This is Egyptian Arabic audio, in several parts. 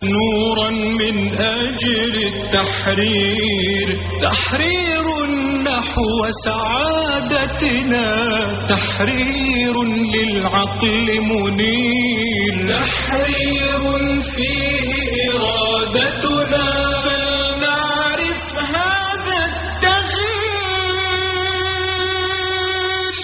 نورا من أجل التحرير تحرير نحو سعادتنا تحرير للعقل منير تحرير فيه إرادتنا فلنعرف هذا التغيير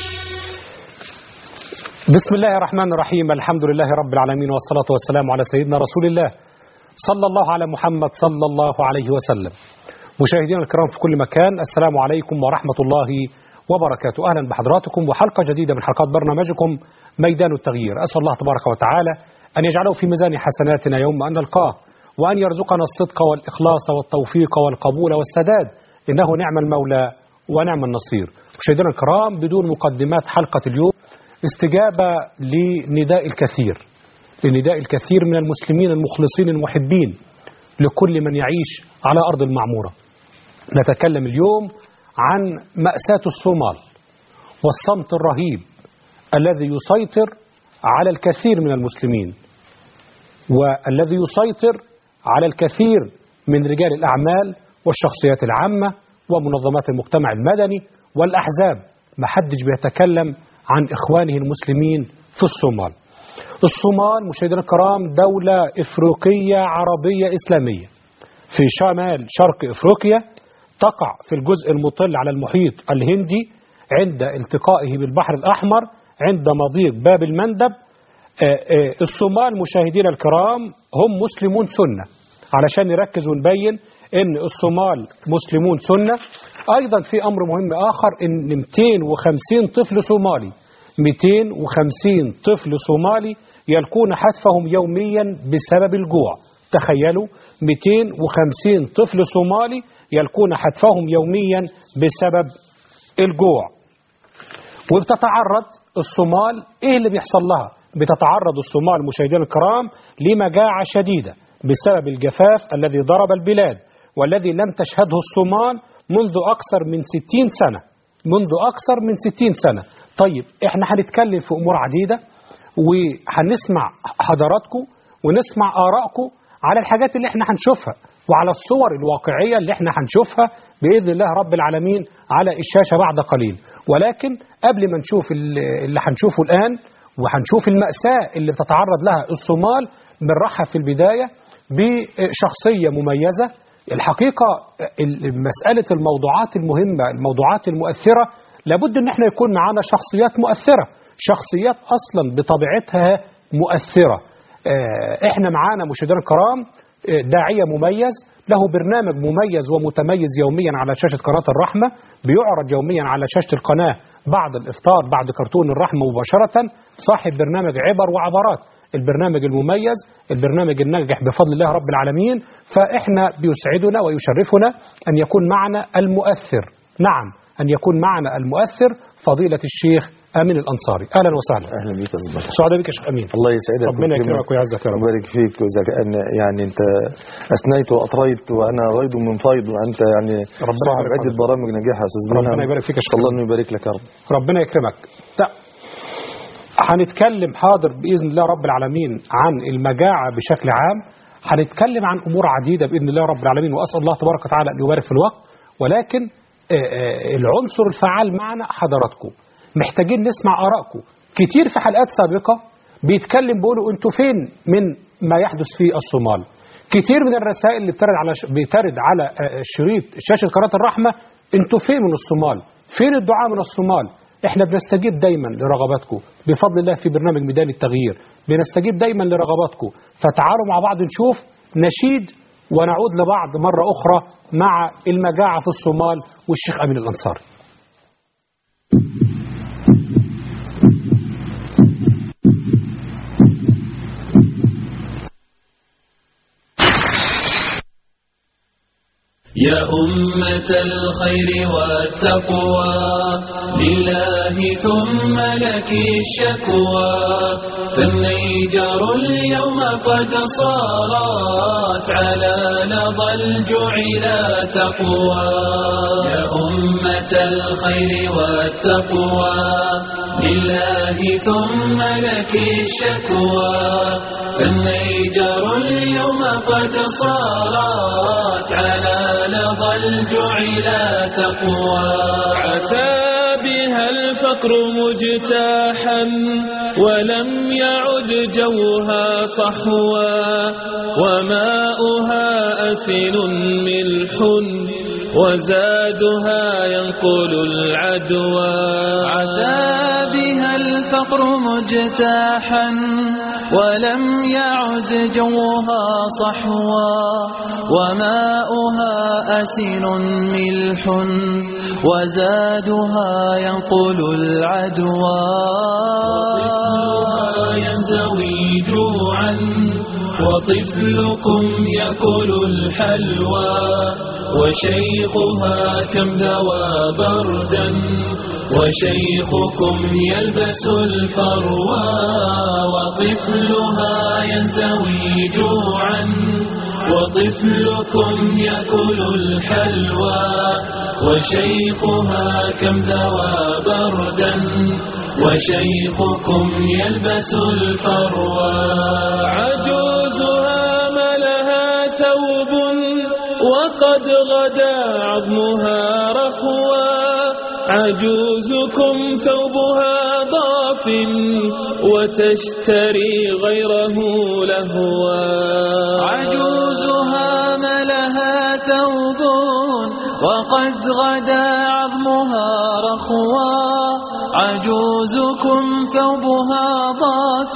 بسم الله الرحمن الرحيم الحمد لله رب العالمين والصلاة والسلام على سيدنا رسول الله صلى الله على محمد صلى الله عليه وسلم مشاهدينا الكرام في كل مكان السلام عليكم ورحمة الله وبركاته أهلا بحضراتكم وحلقة جديدة من حلقات برنامجكم ميدان التغيير أسأل الله تبارك وتعالى أن يجعله في ميزان حسناتنا يوم أن نلقاه وأن يرزقنا الصدق والإخلاص والتوفيق والقبول والسداد إنه نعم المولى ونعم النصير مشاهدينا الكرام بدون مقدمات حلقة اليوم استجابة لنداء الكثير لنداء الكثير من المسلمين المخلصين المحبين لكل من يعيش على أرض المعمورة نتكلم اليوم عن مأساة الصومال والصمت الرهيب الذي يسيطر على الكثير من المسلمين والذي يسيطر على الكثير من رجال الأعمال والشخصيات العامة ومنظمات المجتمع المدني والأحزاب ما حدش بيتكلم عن إخوانه المسلمين في الصومال الصومال مشاهدينا الكرام دولة إفريقية عربية إسلامية في شمال شرق إفريقيا تقع في الجزء المطل على المحيط الهندي عند التقائه بالبحر الأحمر عند مضيق باب المندب آه، آه، الصومال مشاهدينا الكرام هم مسلمون سنة علشان نركز ونبين ان الصومال مسلمون سنة ايضا في امر مهم اخر ان 250 طفل صومالي 250 طفل صومالي يلقون حتفهم يوميا بسبب الجوع تخيلوا 250 طفل صومالي يلقون حتفهم يوميا بسبب الجوع وبتتعرض الصومال ايه اللي بيحصل لها بتتعرض الصومال مشاهدينا الكرام لمجاعة شديدة بسبب الجفاف الذي ضرب البلاد والذي لم تشهده الصومال منذ أكثر من 60 سنة منذ أكثر من 60 سنة طيب احنا هنتكلم في أمور عديدة وهنسمع حضراتكم ونسمع آرائكم على الحاجات اللي احنا هنشوفها وعلى الصور الواقعية اللي احنا هنشوفها بإذن الله رب العالمين على الشاشة بعد قليل ولكن قبل ما نشوف اللي هنشوفه الآن وهنشوف المأساة اللي بتتعرض لها الصومال بنرحب في البداية بشخصية مميزة الحقيقة مسألة الموضوعات المهمة الموضوعات المؤثرة لابد ان احنا يكون معانا شخصيات مؤثرة شخصيات اصلا بطبيعتها مؤثرة اه احنا معانا مشاهدينا الكرام اه داعية مميز له برنامج مميز ومتميز يوميا على شاشة قناة الرحمة بيعرض يوميا على شاشة القناة بعد الإفطار بعد كرتون الرحمة مباشرة صاحب برنامج عبر وعبرات البرنامج المميز البرنامج الناجح بفضل الله رب العالمين فإحنا بيسعدنا ويشرفنا أن يكون معنا المؤثر نعم أن يكون معنا المؤثر فضيلة الشيخ أمين الأنصاري أهلا وسهلا اهلا بك يا زبط سعداء بك يا شيخ أمين الله يسعدك ربنا ويكرمك يكرمك ويعزك يا رب ويبارك فيك وإذا كان يعني انت اثنيت واطريت وانا غيض من فيض وانت يعني ربنا صاحب يبارك عده فيك. برامج نجاح يا استاذ ربنا منهم. يبارك فيك يا شيخ صلى الله انه يبارك لك يا رب ربنا يكرمك تا- هنتكلم حاضر بإذن الله رب العالمين عن المجاعة بشكل عام هنتكلم عن أمور عديدة بإذن الله رب العالمين وأسأل الله تبارك وتعالى أن يبارك في الوقت ولكن آه، آه، العنصر الفعال معنا حضراتكم محتاجين نسمع آرائكم كتير في حلقات سابقة بيتكلم بيقولوا انتوا فين من ما يحدث في الصومال كتير من الرسائل اللي بترد على ش... بترد على آه، شريط شاشة قناة الرحمة انتوا فين من الصومال فين الدعاء من الصومال احنا بنستجيب دايما لرغباتكم بفضل الله في برنامج ميدان التغيير بنستجيب دايما لرغباتكم فتعالوا مع بعض نشوف نشيد ونعود لبعض مرة أخرى مع المجاعة في الصومال والشيخ أمين الأنصاري يا أمة الخير والتقوى لله ثم لك الشكوى فالنيجر اليوم قد صارت على لظى الجوع لا تقوى يا أمة الخير والتقوى لله ثم لك الشكوى فالنيجر اليوم قد صارت على لظى الجوع لا تقوى عثى بها الفقر مجتاحا ولم يعد جوها صحوا وماؤها أسن ملح وزادها ينقل العدوى عثى بها الفقر مجتاحا ولم يعد جوها صحوا وماؤها أسن ملح وزادها ينقل العدوى ينزوي جوعا وطفلكم يأكل الحلوى وشيخها كم دوى بردا وشيخكم يلبس الفروى وطفلها ينزوي جوعا وطفلكم يأكل الحلوى وشيخها كم ذوى بردا وشيخكم يلبس الفروى عجوزها ما لها ثوب وقد غدا عظمها رخوا عجوزكم ثوبها ضاف وتشتري غيره لهوا عجوزها ما لها ثوب وقد غدا عظمها رخوا عجوزكم ثوبها ضاف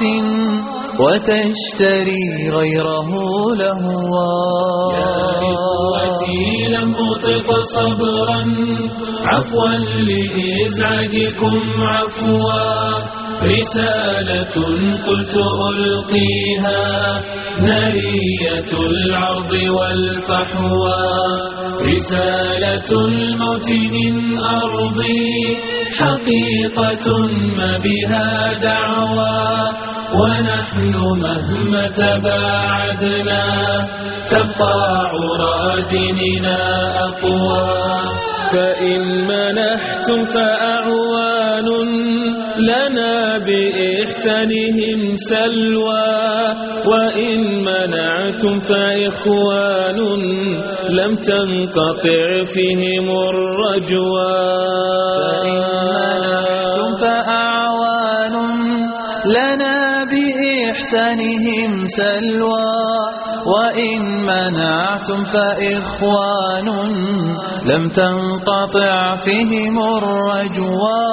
وتشتري غيره لهوا يا إخوتي لم أطق صبرا عفوا لإزعاجكم عفوا رسالة قلت ألقيها نارية العرض والفحوى رسالة الموت من أرضي حقيقة ما بها دعوى ونحن مهما تباعدنا تبقى عرى ديننا أقوى فإن منحتم فأعوان لنا بإحسانهم سلوى وإن منعتم فإخوان لم تنقطع فيهم الرجوى فإن منعتم فأعوان لنا بإحسانهم سلوى وإن منعتم فإخوان لم تنقطع فيهم الرجوى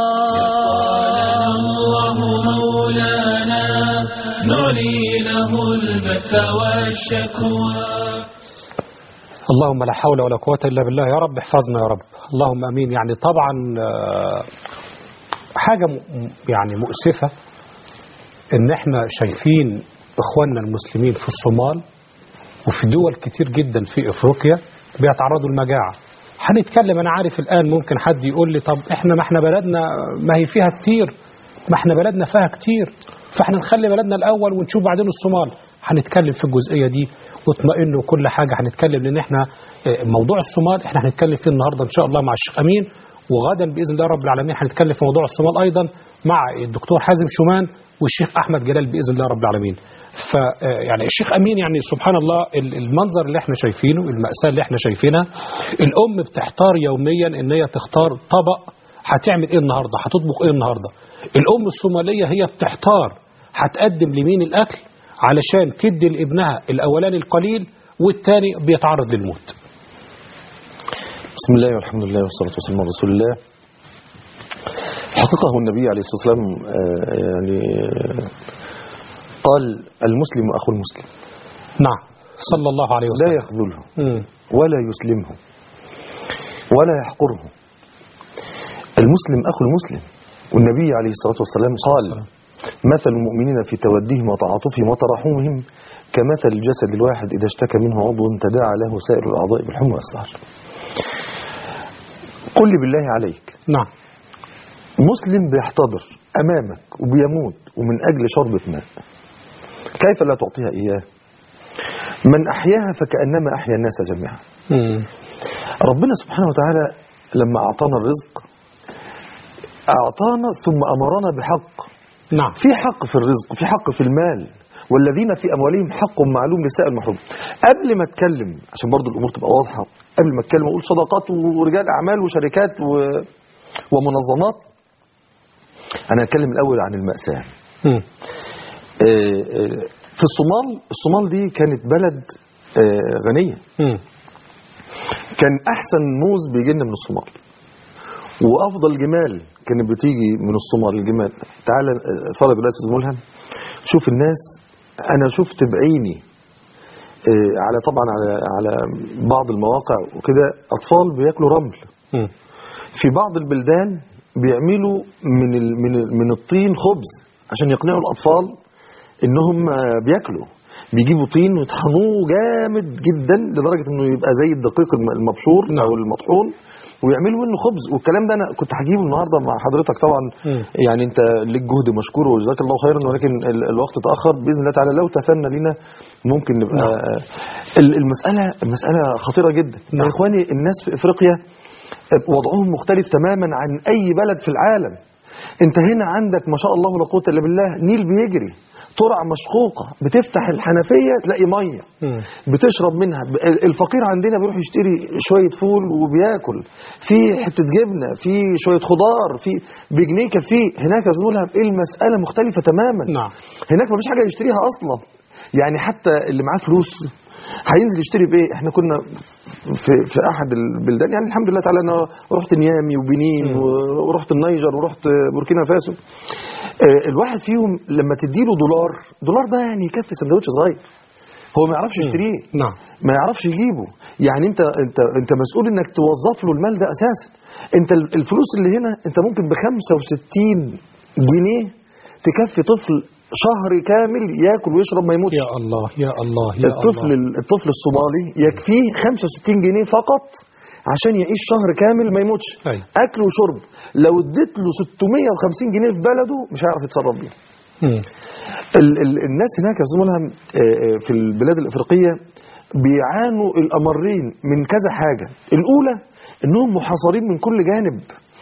الله مولانا نعلي له البث والشكوى اللهم لا حول ولا قوة إلا بالله يا رب احفظنا يا رب اللهم أمين يعني طبعا آه، حاجة م- يعني مؤسفة إن إحنا شايفين إخواننا المسلمين في الصومال وفي دول كتير جدا في إفريقيا بيتعرضوا للمجاعة هنتكلم أنا عارف الآن ممكن حد يقول لي طب إحنا ما إحنا بلدنا ما هي فيها كتير ما إحنا بلدنا فيها كتير فإحنا نخلي بلدنا الأول ونشوف بعدين الصومال هنتكلم في الجزئية دي واطمئنوا كل حاجة هنتكلم لأن إحنا آه، موضوع الصومال إحنا هنتكلم فيه النهاردة إن شاء الله مع الشيخ أمين وغدا باذن الله رب العالمين هنتكلم في موضوع الصومال ايضا مع الدكتور حازم شومان والشيخ احمد جلال باذن الله رب العالمين. ف يعني الشيخ امين يعني سبحان الله ال- المنظر اللي احنا شايفينه الماساه اللي احنا شايفينها الام بتحتار يوميا ان هي تختار طبق هتعمل ايه النهارده؟ هتطبخ ايه النهارده؟ الام الصوماليه هي بتحتار هتقدم لمين الاكل علشان تدي لابنها الاولاني القليل والتاني بيتعرض للموت. بسم الله والحمد لله والصلاة والسلام على رسول الله حققه النبي عليه الصلاة والسلام آه، يعني آه، قال المسلم أخو المسلم نعم صلى الله عليه لا وسلم. يخذله مم. ولا يسلمه ولا يحقره المسلم أخو المسلم والنبي عليه الصلاة والسلام قال مثل المؤمنين في تودهم وتعاطفهم وتراحمهم كمثل الجسد الواحد إذا اشتكى منه عضو تداعى له سائر الأعضاء بالحمى والسهر قل لي بالله عليك نعم مسلم بيحتضر أمامك وبيموت ومن أجل شربة ماء كيف لا تعطيها إياه من أحياها فكأنما أحيا الناس جميعا مم. ربنا سبحانه وتعالى لما أعطانا الرزق أعطانا ثم أمرنا بحق نعم في حق في الرزق في حق في المال والذين في أموالهم حق معلوم للسائل المحروم قبل ما اتكلم عشان برضو الأمور تبقى واضحة قبل ما اتكلم أقول صداقات ورجال أعمال وشركات و... ومنظمات أنا هتكلم الأول عن المأساة مم. آه، آه، في الصومال الصومال دي كانت بلد آه، غنية مم. كان أحسن موز بيجي لنا من الصومال وأفضل جمال كانت بتيجي من الصومال الجمال تعال آه، اتفرج دلوقتي يا أستاذ ملهم شوف الناس أنا شفت بعيني آه، على طبعا على على بعض المواقع وكده أطفال بياكلوا رمل مم. في بعض البلدان بيعملوا من ال- من ال- من الطين خبز عشان يقنعوا الاطفال انهم آه، بياكلوا بيجيبوا طين ويطحنوه جامد جدا لدرجه انه يبقى زي الدقيق الم- المبشور نعم. او المطحون ويعملوا منه خبز والكلام ده انا كنت هجيبه النهارده مع حضرتك طبعا مم. يعني انت ليك جهد مشكور وجزاك الله خيرا ولكن ال- الوقت تاخر باذن الله تعالى لو تثنى لنا ممكن نبقى ال- المساله المساله خطيره جدا يا اخواني الناس في افريقيا وضعهم مختلف تماما عن اي بلد في العالم انت هنا عندك ما شاء الله لا قوه الا بالله نيل بيجري ترع مشقوقه بتفتح الحنفيه تلاقي ميه مم. بتشرب منها ب- الفقير عندنا بيروح يشتري شويه فول وبياكل في حته جبنه في شويه خضار في بجنيه كفيه هناك يا أستاذ ملهم المساله مختلفه تماما نعم هناك مفيش حاجه يشتريها اصلا يعني حتى اللي معاه فلوس هينزل يشتري بايه احنا كنا في في احد البلدان يعني الحمد لله تعالى انا رحت نيامي وبنين ورحت النيجر ورحت بوركينا فاسو آه، الواحد فيهم لما تديله دولار دولار ده يعني يكفي سندوتش صغير هو ما يعرفش يشتريه نعم ما يعرفش يجيبه يعني انت انت انت مسؤول انك توظف له المال ده اساسا انت ال- الفلوس اللي هنا انت ممكن ب 65 جنيه تكفي طفل شهر كامل ياكل ويشرب ما يموتش يا الله يا الله يا الطفل الله الطفل الصومالي يكفيه 65 جنيه فقط عشان يعيش شهر كامل ما يموتش أيوة. اكل وشرب لو اديت له 650 جنيه في بلده مش هيعرف يتصرف بيه مم. ال ال الناس هناك يا أستاذ ملهم آه، آه، في البلاد الافريقيه بيعانوا الامرين من كذا حاجه الاولى انهم محاصرين من كل جانب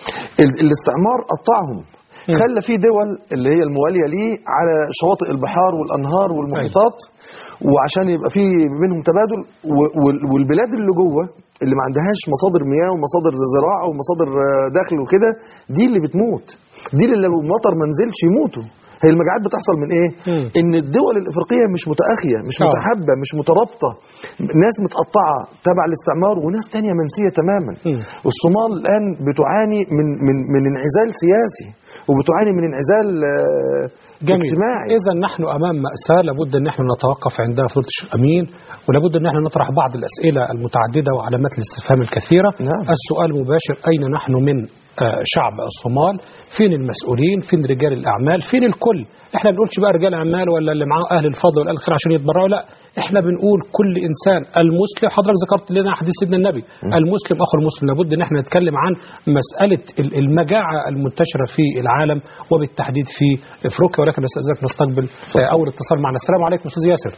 ال الاستعمار قطعهم خلى في دول اللي هي المواليه ليه على شواطئ البحار والانهار والمحيطات وعشان يبقى في بينهم تبادل و- وال- والبلاد اللي جوه اللي ما عندهاش مصادر مياه ومصادر زراعه ومصادر آه، دخل وكده دي اللي بتموت دي اللي لو المطر ما نزلش يموتوا هي المجاعات بتحصل من ايه مم. ان الدول الافريقيه مش متاخيه مش آه. متحابه مش مترابطه ناس متقطعه تبع الاستعمار وناس تانية منسيه تماما مم. الصومال الان بتعاني من من من انعزال سياسي وبتعاني من انعزال آه، جميل اجتماعي إذا نحن أمام مأساة لابد أن نحن نتوقف عندها فضيلة الشيخ أمين ولابد أن نحن نطرح بعض الأسئلة المتعددة وعلامات الاستفهام الكثيرة نعم. السؤال مباشر أين نحن من آه، شعب الصومال فين المسؤولين فين رجال الأعمال فين الكل احنا بنقولش بقى رجال أعمال ولا اللي معاه أهل الفضل والأهل الخير عشان يتبرعوا لا احنا بنقول كل إنسان المسلم حضرتك ذكرت لنا حديث سيدنا النبي المسلم أخو المسلم لابد أن احنا نتكلم عن مسألة ال- المجاعة المنتشرة في العالم وبالتحديد في افريقيا ولكن نستأذنك نستقبل آه، اول اتصال معنا السلام عليكم استاذ ياسر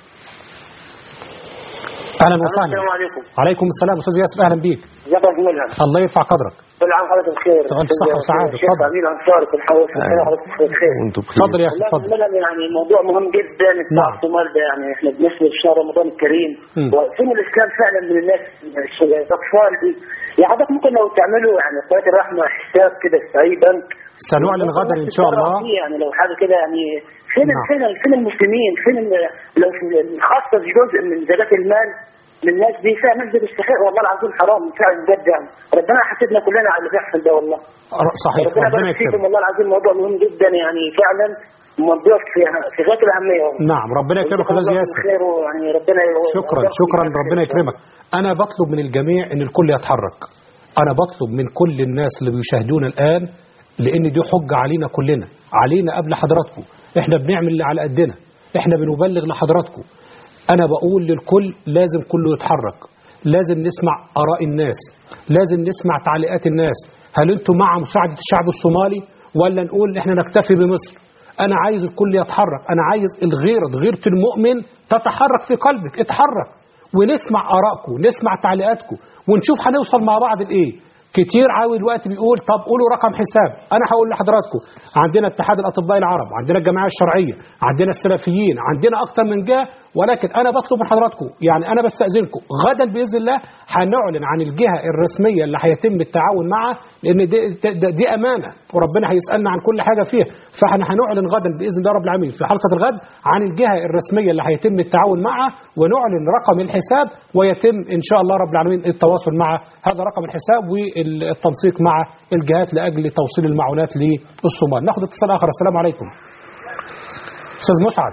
اهلا وسهلا السلام عليكم عليكم السلام استاذ ياسر اهلا بيك ازيك يا ملهم الله يرفع قدرك كل عام حضرتك بخير ألف صحة وسعادة، الشيخ اتفضل. امين انصاري في الحوار كل سنه وحضرتك بخير وانتم بخير اتفضل يا اخي والله اتفضل ملهم يعني موضوع مهم جدا بتاع نعم. الصومال ده يعني احنا بنسلم في شهر رمضان الكريم مم. وفين الاسلام فعلا من الناس الش- الاطفال دي يعني حضرتك ممكن لو تعملوا يعني قناه الرحمه حساب كده في اي بنك سنعلن غدا ان شاء الله فيه يعني لو حاجه كده يعني فين نعم. فين فين المسلمين فين ال- لو في خاصه في جزء من زكاه المال للناس دي فيها ناس بتستحق والله العظيم حرام فعلا بجد يعني ربنا يحاسبنا كلنا على اللي بيحصل ده والله صحيح ربنا ربنا يبارك فيكم يكرمك والله العظيم موضوع مهم جدا يعني فعلا موضوع في في غايه الاهميه والله. نعم ربنا يكرمك يا استاذ ياسر خير ويعني ربنا يبارك شكرا فيك. شكرا ربنا يكرمك انا بطلب من الجميع ان الكل يتحرك انا بطلب من كل الناس اللي بيشاهدونا الان لان دي حجه علينا كلنا علينا قبل حضراتكم احنا بنعمل اللي على قدنا احنا بنبلغ لحضراتكم انا بقول للكل لازم كله يتحرك لازم نسمع اراء الناس لازم نسمع تعليقات الناس هل انتم مع مساعده الشعب الصومالي ولا نقول احنا نكتفي بمصر انا عايز الكل يتحرك انا عايز الغيرة غيرة المؤمن تتحرك في قلبك اتحرك ونسمع ارائكم نسمع تعليقاتكم ونشوف هنوصل مع بعض لايه كتير عاوي الوقت بيقول طب قولوا رقم حساب انا هقول لحضراتكم عندنا اتحاد الاطباء العرب عندنا الجمعيه الشرعيه عندنا السلفيين عندنا اكتر من جهه ولكن انا بطلب من حضراتكم يعني انا بستاذنكم غدا باذن الله هنعلن عن الجهه الرسميه اللي هيتم التعاون معها لان دي, دي, دي امانه وربنا هيسالنا عن كل حاجه فيها فاحنا هنعلن غدا باذن الله رب العالمين في حلقه الغد عن الجهه الرسميه اللي هيتم التعاون معها ونعلن رقم الحساب ويتم ان شاء الله رب العالمين التواصل مع هذا رقم الحساب والتنسيق مع الجهات لاجل توصيل المعونات للصومال ناخد اتصال اخر السلام عليكم استاذ مسعد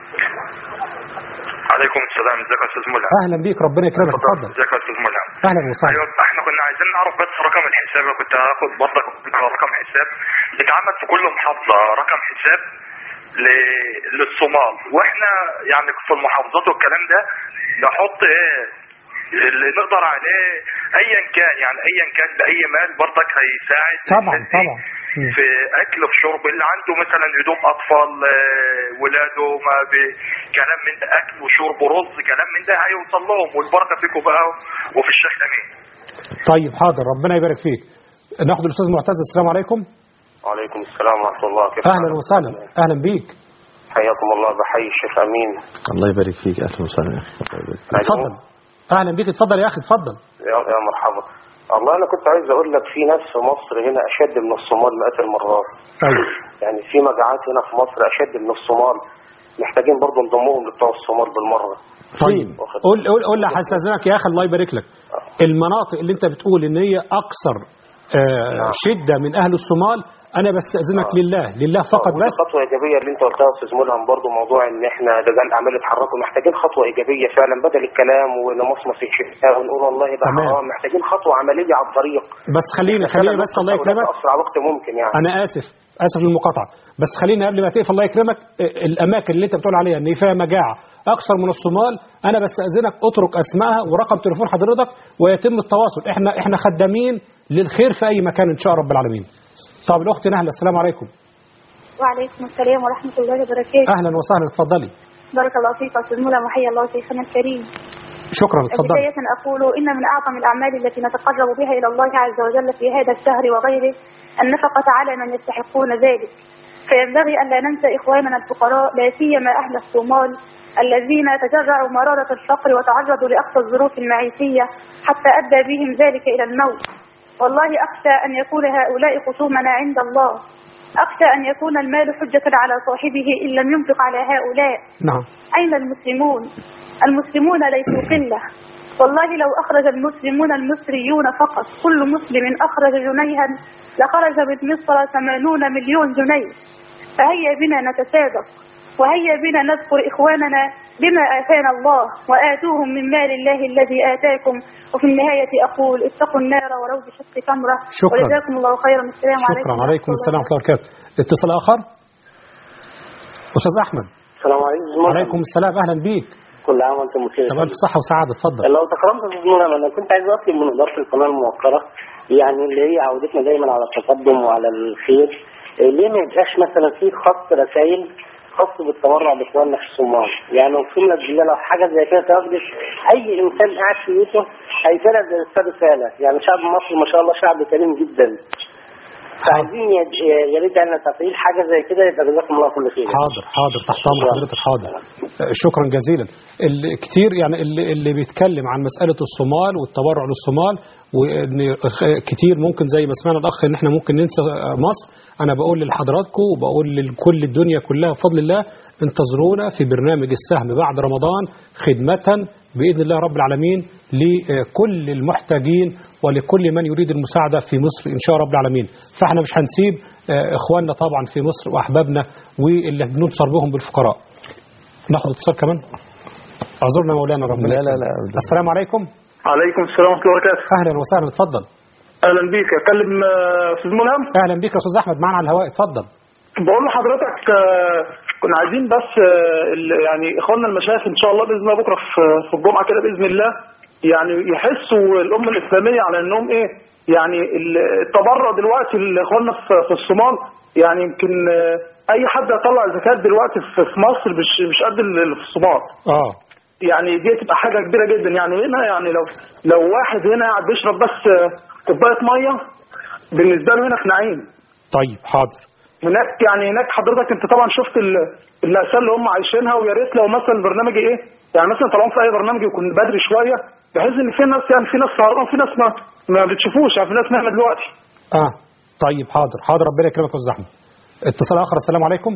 عليكم السلام ازيك يا استاذ ملهم اهلا بيك ربنا يكرمك اتفضل ازيك يا استاذ ملهم اهلا وسهلا ايوه احنا كنا عايزين نعرف بس رقم الحساب أنا كنت هاخد برضك رقم حساب بيتعمل في كل محافظه رقم حساب ل... للصومال واحنا يعني في المحافظات والكلام ده نحط ايه اللي نقدر عليه ايا كان يعني ايا كان باي مال برضك هيساعد طبعا الناس دي طبعا مم. في اكل في شرب اللي عنده مثلا هدوم اطفال آه، ولاده ما ب- كلام من ده اكل وشرب ورز كلام من ده هيوصل لهم والبركه فيكم بقى وفي الشيخ امين طيب حاضر ربنا يبارك فيك ناخد الاستاذ معتز السلام عليكم وعليكم السلام ورحمة الله كيف اهلا حالك؟ وسهلا اهلا بيك حياكم الله بحيي الشيخ أمين الله يبارك فيك اهلا وسهلا يا أخي. الله يبارك فيك. اتفضل اهلا بيك اتفضل يا اخي اتفضل يا يا مرحبا والله أنا كنت عايز أقول لك في ناس في مصر هنا أشد من الصومال مئات المرات ايوه يعني في مجاعات هنا في مصر أشد من الصومال محتاجين برضه نضمهم لبتوع الصومال بالمرة طيب واخد- قول قول قول لي هستاذنك يا اخي الله يبارك لك المناطق اللي انت بتقول ان هي اكثر آه نعم. شده من اهل الصومال انا بستاذنك لله لله فقط ودي بس خطوة إيجابية اللي أنت قلتها يا أستاذ ملهم برضه موضوع إن إحنا رجال أعمال يتحركوا محتاجين خطوة إيجابية فعلا بدل الكلام ونمصمص الشتاء ونقول والله ده تمام. حرام محتاجين خطوة عملية على الطريق بس خليني خليني بس الله يكرمك في أسرع وقت ممكن يعني انا اسف اسف للمقاطعه بس خليني قبل ما تقفل الله يكرمك آه، الاماكن اللي انت بتقول عليها ان فيها مجاعه اكثر من الصومال انا بستاذنك اترك اسمائها ورقم تليفون حضرتك ويتم التواصل احنا احنا خدامين للخير في اي مكان ان شاء رب العالمين طب الاخت نهله السلام عليكم وعليكم السلام ورحمة الله وبركاته اهلا وسهلا اتفضلي بارك الله فيك أستاذ مولى وحيا الله شيخنا الكريم شكرا اتفضلي بداية أقول إن من أعظم الأعمال التي نتقرب بها إلى الله عز وجل في هذا الشهر وغيره النفقة على من يستحقون ذلك فينبغي أن لا ننسى إخواننا الفقراء لا سيما أهل الصومال الذين تجرعوا مرارة الفقر وتعرضوا لأقصى الظروف المعيشية حتى أدى بهم ذلك إلى الموت والله أخشى أن يكون هؤلاء خصومنا عند الله أخشى أن يكون المال حجة على صاحبه إن لم ينفق على هؤلاء نعم أين المسلمون؟ المسلمون ليسوا قلة والله لو أخرج المسلمون المصريون فقط كل مسلم أخرج جنيها لخرج من مصر ثمانون مليون جنيه فهيا بنا نتسابق وهيا بنا نذكر إخواننا بما آتانا الله وآتوهم من مال الله الذي آتاكم وفي النهاية أقول اتقوا النار ولو بشق تمرة شكرا. وجزاكم الله خيرا السلام عليكم شكرا عليكم السلام ورحمه الله وبركاته اتصال اخر استاذ احمد السلام عليكم عليكم السلام اهلا بيك كل عام وانتم بخير طب الف صحه وسعاده اتفضل لو تكرمت يا استاذ ملهم انا كنت عايز اطلب من اداره القناه الموقره يعني اللي هي عودتنا دايما على التقدم وعلى الخير إيه، ليه ما يبقاش مثلا في خط رسائل خاص بالتبرع باخواننا في الصومال يعني اقسم لك بالله لو حاجه زي كده تاخدش اي انسان قاعد في بيته هيفرق زي رساله يعني شعب مصر ما شاء الله شعب كريم جدا فعايزين يا- يا ريت يعني تفعيل حاجه زي كده يبقى جزاكم الله كل خير حاضر حاضر تحت امر حضرتك حاضر آه، شكرا جزيلا اللي كتير يعني اللي, اللي بيتكلم عن مساله الصومال والتبرع للصومال وان خ- كتير ممكن زي ما سمعنا الاخ ان احنا ممكن ننسى آه، مصر انا بقول لحضراتكم وبقول لكل الدنيا كلها بفضل الله انتظرونا في برنامج السهم بعد رمضان خدمه باذن الله رب العالمين لكل المحتاجين ولكل من يريد المساعده في مصر ان شاء رب العالمين فاحنا مش هنسيب آه، اخواننا طبعا في مصر واحبابنا واللي بننصر بهم بالفقراء ناخد اتصال كمان اعذرنا مولانا ربنا لا لا يكرمك. لا السلام عليكم عليكم السلام ورحمة الله وبركاته اهلا وسهلا اتفضل أهلا بيك أكلم آه، أستاذ ملهم اهلا بك يا استاذ احمد معنا على الهواء اتفضل بقول لحضرتك آه، كنا عايزين بس آه، ال- يعني إخواننا المشايخ إن شاء الله بإذن الله بكرة في في الجمعة كده بإذن الله يعني يحسوا الأمة الإسلامية على إنهم إيه يعني ال- التبرع دلوقتي لإخواننا في في الصومال يعني يمكن آه، أي حد يطلع زكاة دلوقتي في في مصر مش مش قد اللي في الصومال اه يعني دي تبقى حاجه كبيره جدا يعني هنا يعني لو لو واحد هنا قاعد بيشرب بس آه، كوبايه ميه بالنسبه له هنا في نعيم طيب حاضر هناك يعني هناك حضرتك انت طبعا شفت ال- المأساة اللي هم عايشينها ويا ريت لو مثلا برنامج ايه يعني مثلا طالما في اي برنامج يكون بدري شويه بحيث ان في ناس يعني في ناس سهران في ناس ما ما بتشوفوش يعني في ناس نايمه دلوقتي اه طيب حاضر حاضر ربنا يكرمك يا استاذ احمد اتصال اخر السلام عليكم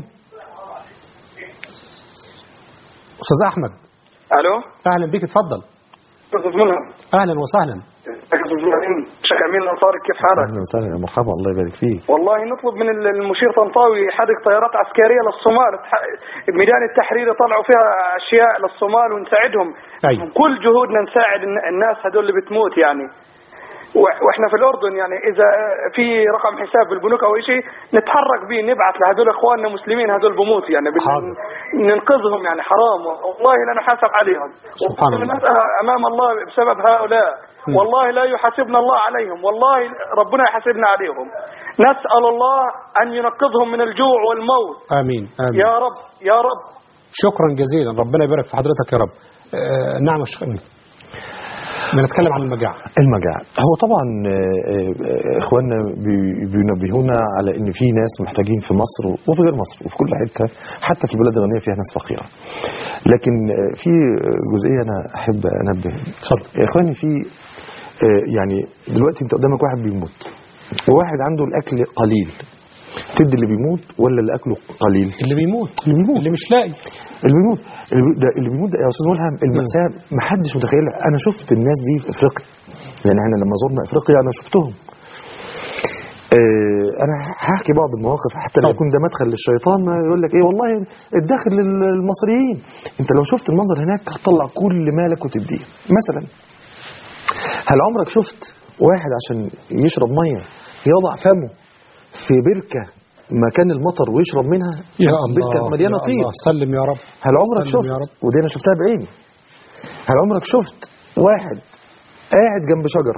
استاذ احمد الو اهلا بيك اتفضل استاذ ملهم اهلا وسهلا استاذ ابراهيم شيخ امين الانصاري كيف حالك؟ اهلا وسهلا يا مرحبا الله يبارك فيك والله نطلب من المشير طنطاوي يحرك طيارات عسكريه للصومال تح- ميدان التحرير يطلعوا فيها اشياء للصومال ونساعدهم أيوة. كل جهودنا نساعد الن- الناس هذول اللي بتموت يعني و- واحنا في الاردن يعني اذا في رقم حساب بالبنوك او شيء نتحرك به نبعث لهذول اخواننا مسلمين هذول بموت يعني بن- حاضر. ننقذهم يعني حرام والله لا نحاسب عليهم سبحان الله. ونسأل امام الله بسبب هؤلاء م. والله لا يحاسبنا الله عليهم والله ربنا يحاسبنا عليهم نسأل الله أن ينقذهم من الجوع والموت امين امين يا رب يا رب شكرا جزيلا ربنا يبارك في حضرتك يا رب آه نعم يا شيخ امين بنتكلم عن المجاعه المجاعة هو طبعا آه، آه، اخواننا بي- بينبهونا على ان في ناس محتاجين في مصر وفي غير مصر وفي كل حته حتى في البلاد الغنيه فيها ناس فقيره لكن آه، في جزئيه انا احب انبه اتفضل يا اخواني في آه، يعني دلوقتي انت قدامك واحد بيموت وواحد عنده الاكل قليل تدي اللي بيموت ولا اللي اكله قليل اللي بيموت اللي بيموت اللي مش لاقي اللي بيموت اللي بي- ده اللي بيموت ده يا استاذ ملهم المأساة ما حدش متخيلها انا شفت الناس دي في افريقيا يعني احنا لما زرنا افريقيا انا شفتهم آه، انا هحكي بعض المواقف حتى لو طب. يكون ده مدخل للشيطان ما يقول لك ايه والله الداخل للمصريين انت لو شفت المنظر هناك هتطلع كل مالك وتديه مثلا هل عمرك شفت واحد عشان يشرب ميه يضع فمه في بركه مكان المطر ويشرب منها يا الله بركه مليانه يا طين الله سلم يا رب هل عمرك سلم شفت يا رب. ودي انا شفتها بعيني هل عمرك شفت واحد قاعد جنب شجره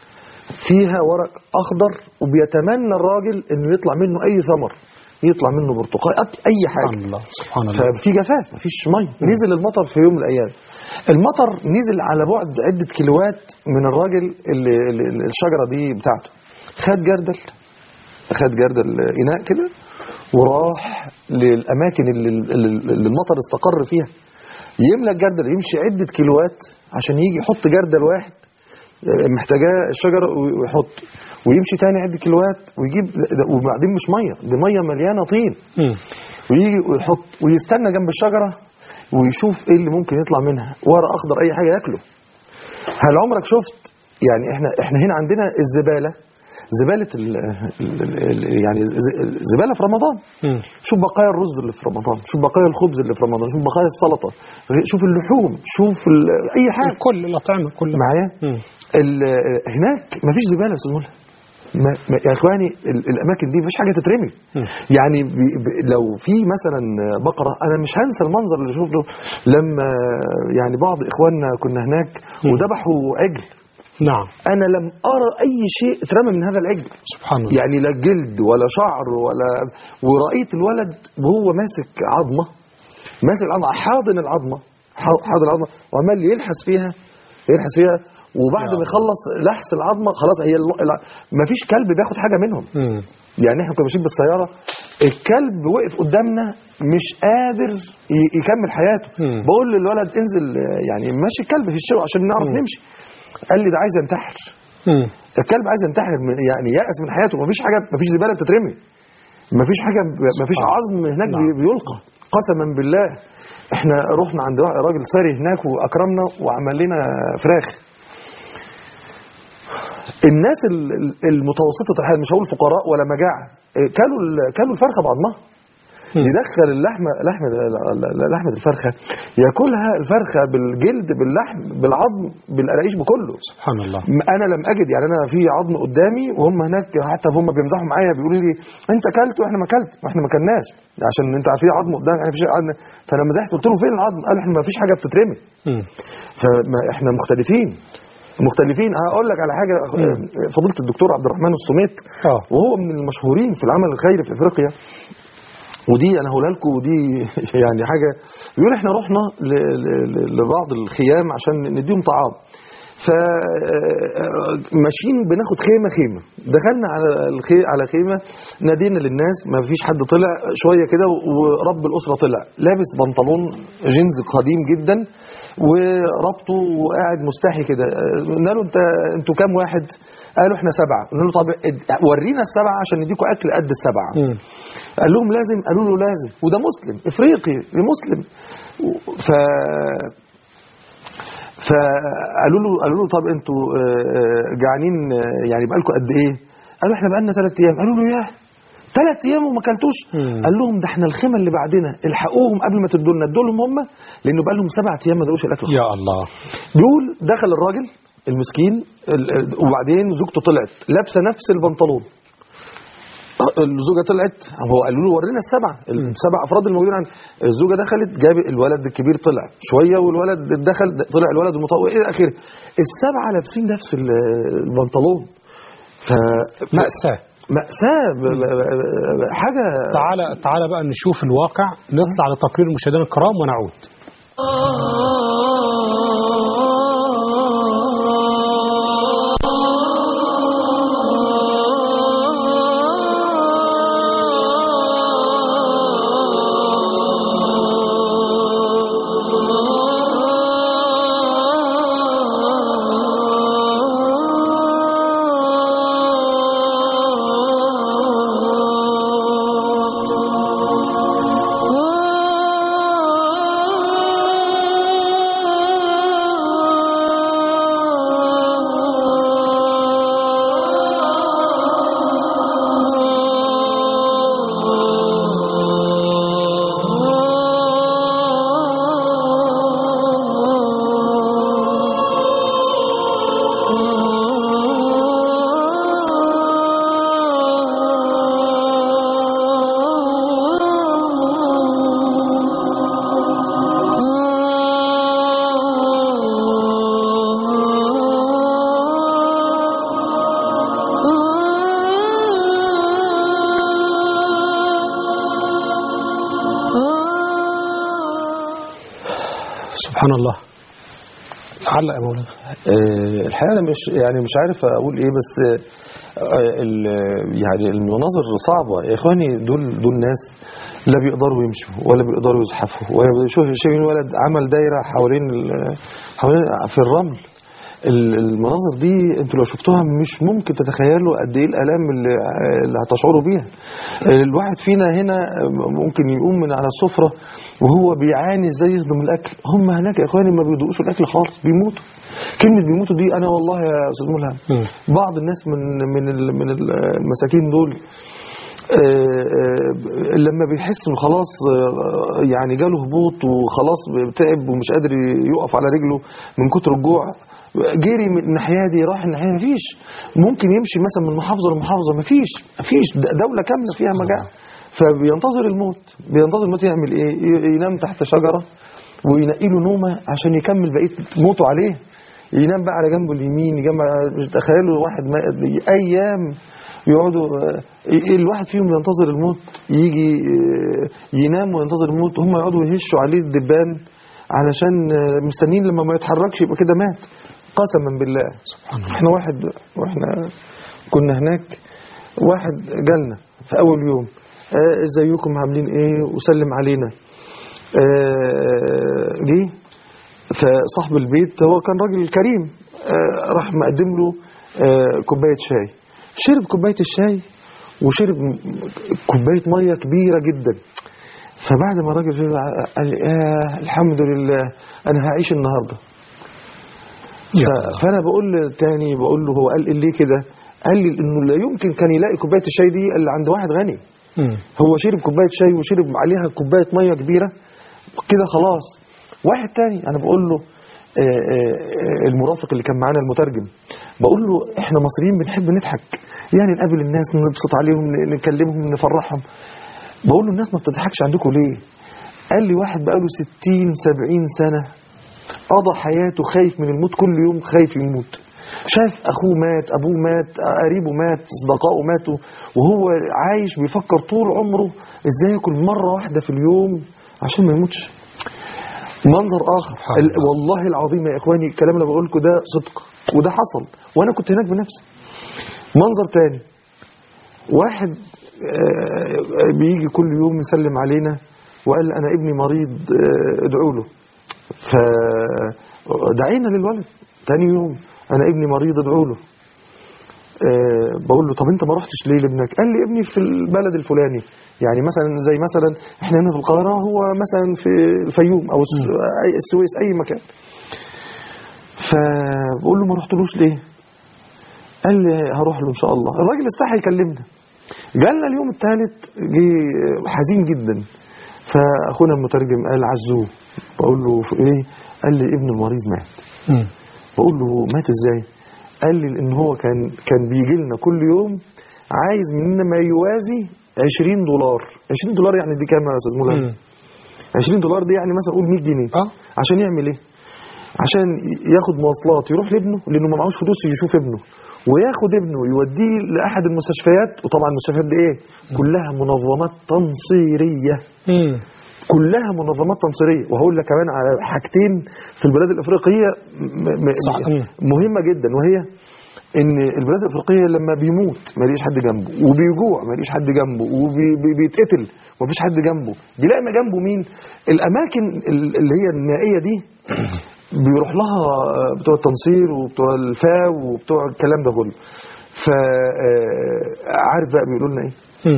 فيها ورق اخضر وبيتمنى الراجل انه يطلع منه اي ثمر يطلع منه برتقال أط- اي سبحان حاجه الله سبحان الله ففي جفاف مفيش ميه نزل المطر في يوم من الايام المطر نزل على بعد عده كيلوات من الراجل اللي, اللي اللي الشجره دي بتاعته خد جردل خد جردل اناء كده وراح للاماكن اللي, اللي اللي المطر استقر فيها يملى الجردل يمشي عده كيلوات عشان يجي يحط جردل واحد محتاجاه الشجره ويحط ويمشي تاني عده كيلوات ويجيب ده- وبعدين مش ميه دي ميه مليانه طين مم. ويجي ويحط ويستنى جنب الشجره ويشوف ايه اللي ممكن يطلع منها ورق اخضر اي حاجه ياكله هل عمرك شفت يعني احنا احنا هنا عندنا الزباله زباله ال ال ال يعني ز- زباله في رمضان مم. شوف بقايا الرز اللي في رمضان شوف بقايا الخبز اللي في رمضان شوف بقايا السلطه شوف اللحوم شوف ال- اي حاجه كل الاطعمه كلها معايا مم. ال- هناك مفيش زباله يا استاذ ملهم ما ما يا اخواني ال- الاماكن دي مفيش حاجه تترمي مم. يعني بي بي لو في مثلا بقره انا مش هنسى المنظر اللي شفته لما يعني بعض اخواننا كنا هناك مم. وذبحوا عجل نعم انا لم ارى اي شيء اترمى من هذا العجل سبحان الله يعني لا جلد ولا شعر ولا ورأيت الولد وهو ماسك عظمة ماسك العظمة حاضن العظمة ح- حاضن العظمة وعمال يلحس فيها يلحس فيها وبعد يا ما يخلص لحس العظمة خلاص هي ما فيش كلب بياخد حاجة منهم مم. يعني احنا كنا ماشيين بالسيارة الكلب وقف قدامنا مش قادر ي- يكمل حياته مم. بقول للولد انزل آه، يعني ماشي الكلب في الشارع عشان نعرف مم. نمشي قال لي ده عايز ينتحر مم. الكلب عايز ينتحر من- يعني يأس من حياته مفيش حاجه مفيش زباله بتترمي مفيش حاجه مفيش سبحان عظم هناك نعم. بي- بيلقى قسما بالله احنا رحنا عند راجل ساري هناك واكرمنا وعمل لنا فراخ الناس ال- ال- المتوسطه الحال مش هقول فقراء ولا مجاعه إيه، كلوا ال- كلوا الفرخه بعضمها مم. يدخل اللحمه لحمه لحمه الفرخه ياكلها الفرخه بالجلد باللحم بالعظم بالقراقيش بكله سبحان الله م- انا لم اجد يعني انا في عظم قدامي وهم هناك حتى هم بيمزحوا معايا بيقولوا لي انت اكلت واحنا ما اكلت واحنا ما اكلناش عشان انت في عظم قدامك احنا في شيء عظم فانا مزحت قلت له فين العظم قال احنا ما فيش حاجه بتترمي مم. فاحنا مختلفين مختلفين هقول لك على حاجه مم. فضيله الدكتور عبد الرحمن الصميت اه وهو من المشهورين في العمل الخيري في افريقيا ودي انا هقولها لكم ودي يعني حاجه بيقول احنا رحنا ل- ل- ل- لبعض الخيام عشان نديهم طعام فماشيين بناخد خيمه خيمه دخلنا على الخي... على خيمه نادينا للناس ما فيش حد طلع شويه كده ورب الاسره طلع لابس بنطلون جينز قديم جدا وربطه وقاعد مستحي كده قلنا له انت انتوا كام واحد قالوا احنا سبعه قلنا له طب اد- ورينا السبعه عشان نديكوا اكل قد السبعه قال لهم لازم قالوا له لازم وده مسلم افريقي مسلم ف فقالوا له قالوا له طب انتوا آه، آه، جعانين آه، يعني بقالكم قد ايه؟ قالوا احنا بقالنا ثلاث ايام قالوا له ياه ثلاث ايام وما اكلتوش قال لهم ده احنا الخيمه اللي بعدنا الحقوهم قبل ما تدوا لنا ادوا لهم هم لانه بقى لهم سبع ايام ما دوقوش الاكل يا الله بيقول دخل الراجل المسكين ال- ال- وبعدين زوجته طلعت لابسه نفس البنطلون الزوجه طلعت هو قالوا له ورينا السبعه السبع افراد الموجودين عند الزوجه دخلت جاب الولد الكبير طلع شويه والولد دخل طلع الولد المطوع الى اخره السبعه لابسين نفس ال- البنطلون ف مأساة مأساة ب- ب- ب- حاجة تعالى تعالى بقى نشوف الواقع نطلع لتقرير المشاهدين الكرام ونعود سبحان الله علق يا مولانا آه، الحقيقه انا مش يعني مش عارف اقول ايه بس آه، ال- يعني المناظر صعبه يا اخواني دول دول ناس لا بيقدروا يمشوا ولا بيقدروا يزحفوا ولا شوف شايفين ولد عمل دايره حوالين ال- حوالين في الرمل ال- المناظر دي انتوا لو شفتوها مش ممكن تتخيلوا قد ايه الالام اللي, اللي هتشعروا بيها الواحد فينا هنا ممكن يقوم من على السفره وهو بيعاني ازاي يهضم الاكل هم هناك يا اخواني ما بيدوقوش الاكل خالص بيموتوا كلمه بيموتوا دي انا والله يا استاذ ملهم بعض الناس من من ال- من المساكين دول آه، آه، لما بيحس انه خلاص آه، يعني جاله هبوط وخلاص تعب ومش قادر يقف على رجله من كتر الجوع جري من الناحيه دي راح الناحيه دي مفيش ممكن يمشي مثلا من محافظه لمحافظه مفيش مفيش د- دوله كامله فيها مجاعه فبينتظر الموت بينتظر الموت يعمل ايه ي- ينام تحت شجره وينقي له نومه عشان يكمل بقيه موته عليه ينام بقى على جنبه اليمين يجمع تخيلوا واحد ما ايام يقعدوا آه، الواحد فيهم ينتظر الموت يجي آه، ينام وينتظر الموت هم يقعدوا يهشوا عليه الدبان علشان آه، مستنيين لما ما يتحركش يبقى كده مات قسما بالله احنا واحد واحنا كنا هناك واحد جالنا في اول يوم آه، ازيكم عاملين ايه وسلم علينا آه، جه فصاحب البيت هو كان راجل كريم آه، راح مقدم له آه، كوبايه شاي شرب كوبايه الشاي وشرب م- كوبايه ميه كبيره جدا فبعد ما الراجل شرب قال لي آه الحمد لله انا هعيش النهارده ف- فانا بقول تاني بقول له هو قال ليه كده قال لي انه لا يمكن كان يلاقي كوبايه الشاي دي الا عند واحد غني هو شرب كوبايه شاي وشرب عليها كوبايه ميه كبيره كده خلاص واحد تاني انا بقول له آه، آه، آه، المرافق اللي كان معانا المترجم بقول له احنا مصريين بنحب نضحك يعني نقابل الناس نبسط عليهم ن- نكلمهم نفرحهم بقول له الناس ما بتضحكش عندكم ليه قال لي واحد بقاله 60 70 سنه قضى حياته خايف من الموت كل يوم خايف يموت شاف اخوه مات ابوه مات قريبه مات اصدقائه ماتوا وهو عايش بيفكر طول عمره ازاي ياكل مره واحده في اليوم عشان ما يموتش منظر اخر سبحان ال- الله. والله العظيم يا اخواني الكلام اللي بقول لكم ده صدق وده حصل وانا كنت هناك بنفسي منظر تاني واحد آه، بيجي كل يوم يسلم علينا وقال انا ابني مريض آه، ادعوا له فدعينا للولد تاني يوم انا ابني مريض ادعوا له آه، بقول له طب انت ما رحتش ليه لابنك قال لي ابني في البلد الفلاني يعني مثلا زي مثلا احنا هنا في القاهره هو مثلا في الفيوم او الس- أي- السويس اي مكان فبقول له ما رحتلوش ليه قال لي هروح له ان شاء الله الراجل استحى يكلمنا جالنا اليوم الثالث جه حزين جدا فاخونا المترجم قال عزوه بقول له في ايه قال لي ابن المريض مات مم. بقول له مات ازاي قال لي ان هو كان كان بيجي لنا كل يوم عايز مننا ما يوازي 20 دولار 20 دولار يعني دي كام يا استاذ مولانا مم. 20 دولار دي يعني مثلا قول 100 جنيه اه عشان يعمل ايه عشان ياخد مواصلات يروح لابنه لانه ما معهوش فلوس يشوف ابنه وياخد ابنه يوديه لاحد المستشفيات وطبعا المستشفيات دي ايه كلها منظمات تنصيريه مم. كلها منظمات تنصيريه وهقول لك كمان على حاجتين في البلاد الافريقيه م- م- صح. مم. مهمه جدا وهي ان البلاد الافريقيه لما بيموت ما ليش حد جنبه وبيجوع ما ليش حد جنبه وبيتقتل ما فيش حد جنبه بيلاقي ما جنبه مين الاماكن ال- اللي هي النائيه دي بيروح لها بتوع التنصير وبتوع الفاو وبتوع الكلام ده كله ف آه، عارف بقى بيقولوا لنا ايه مم.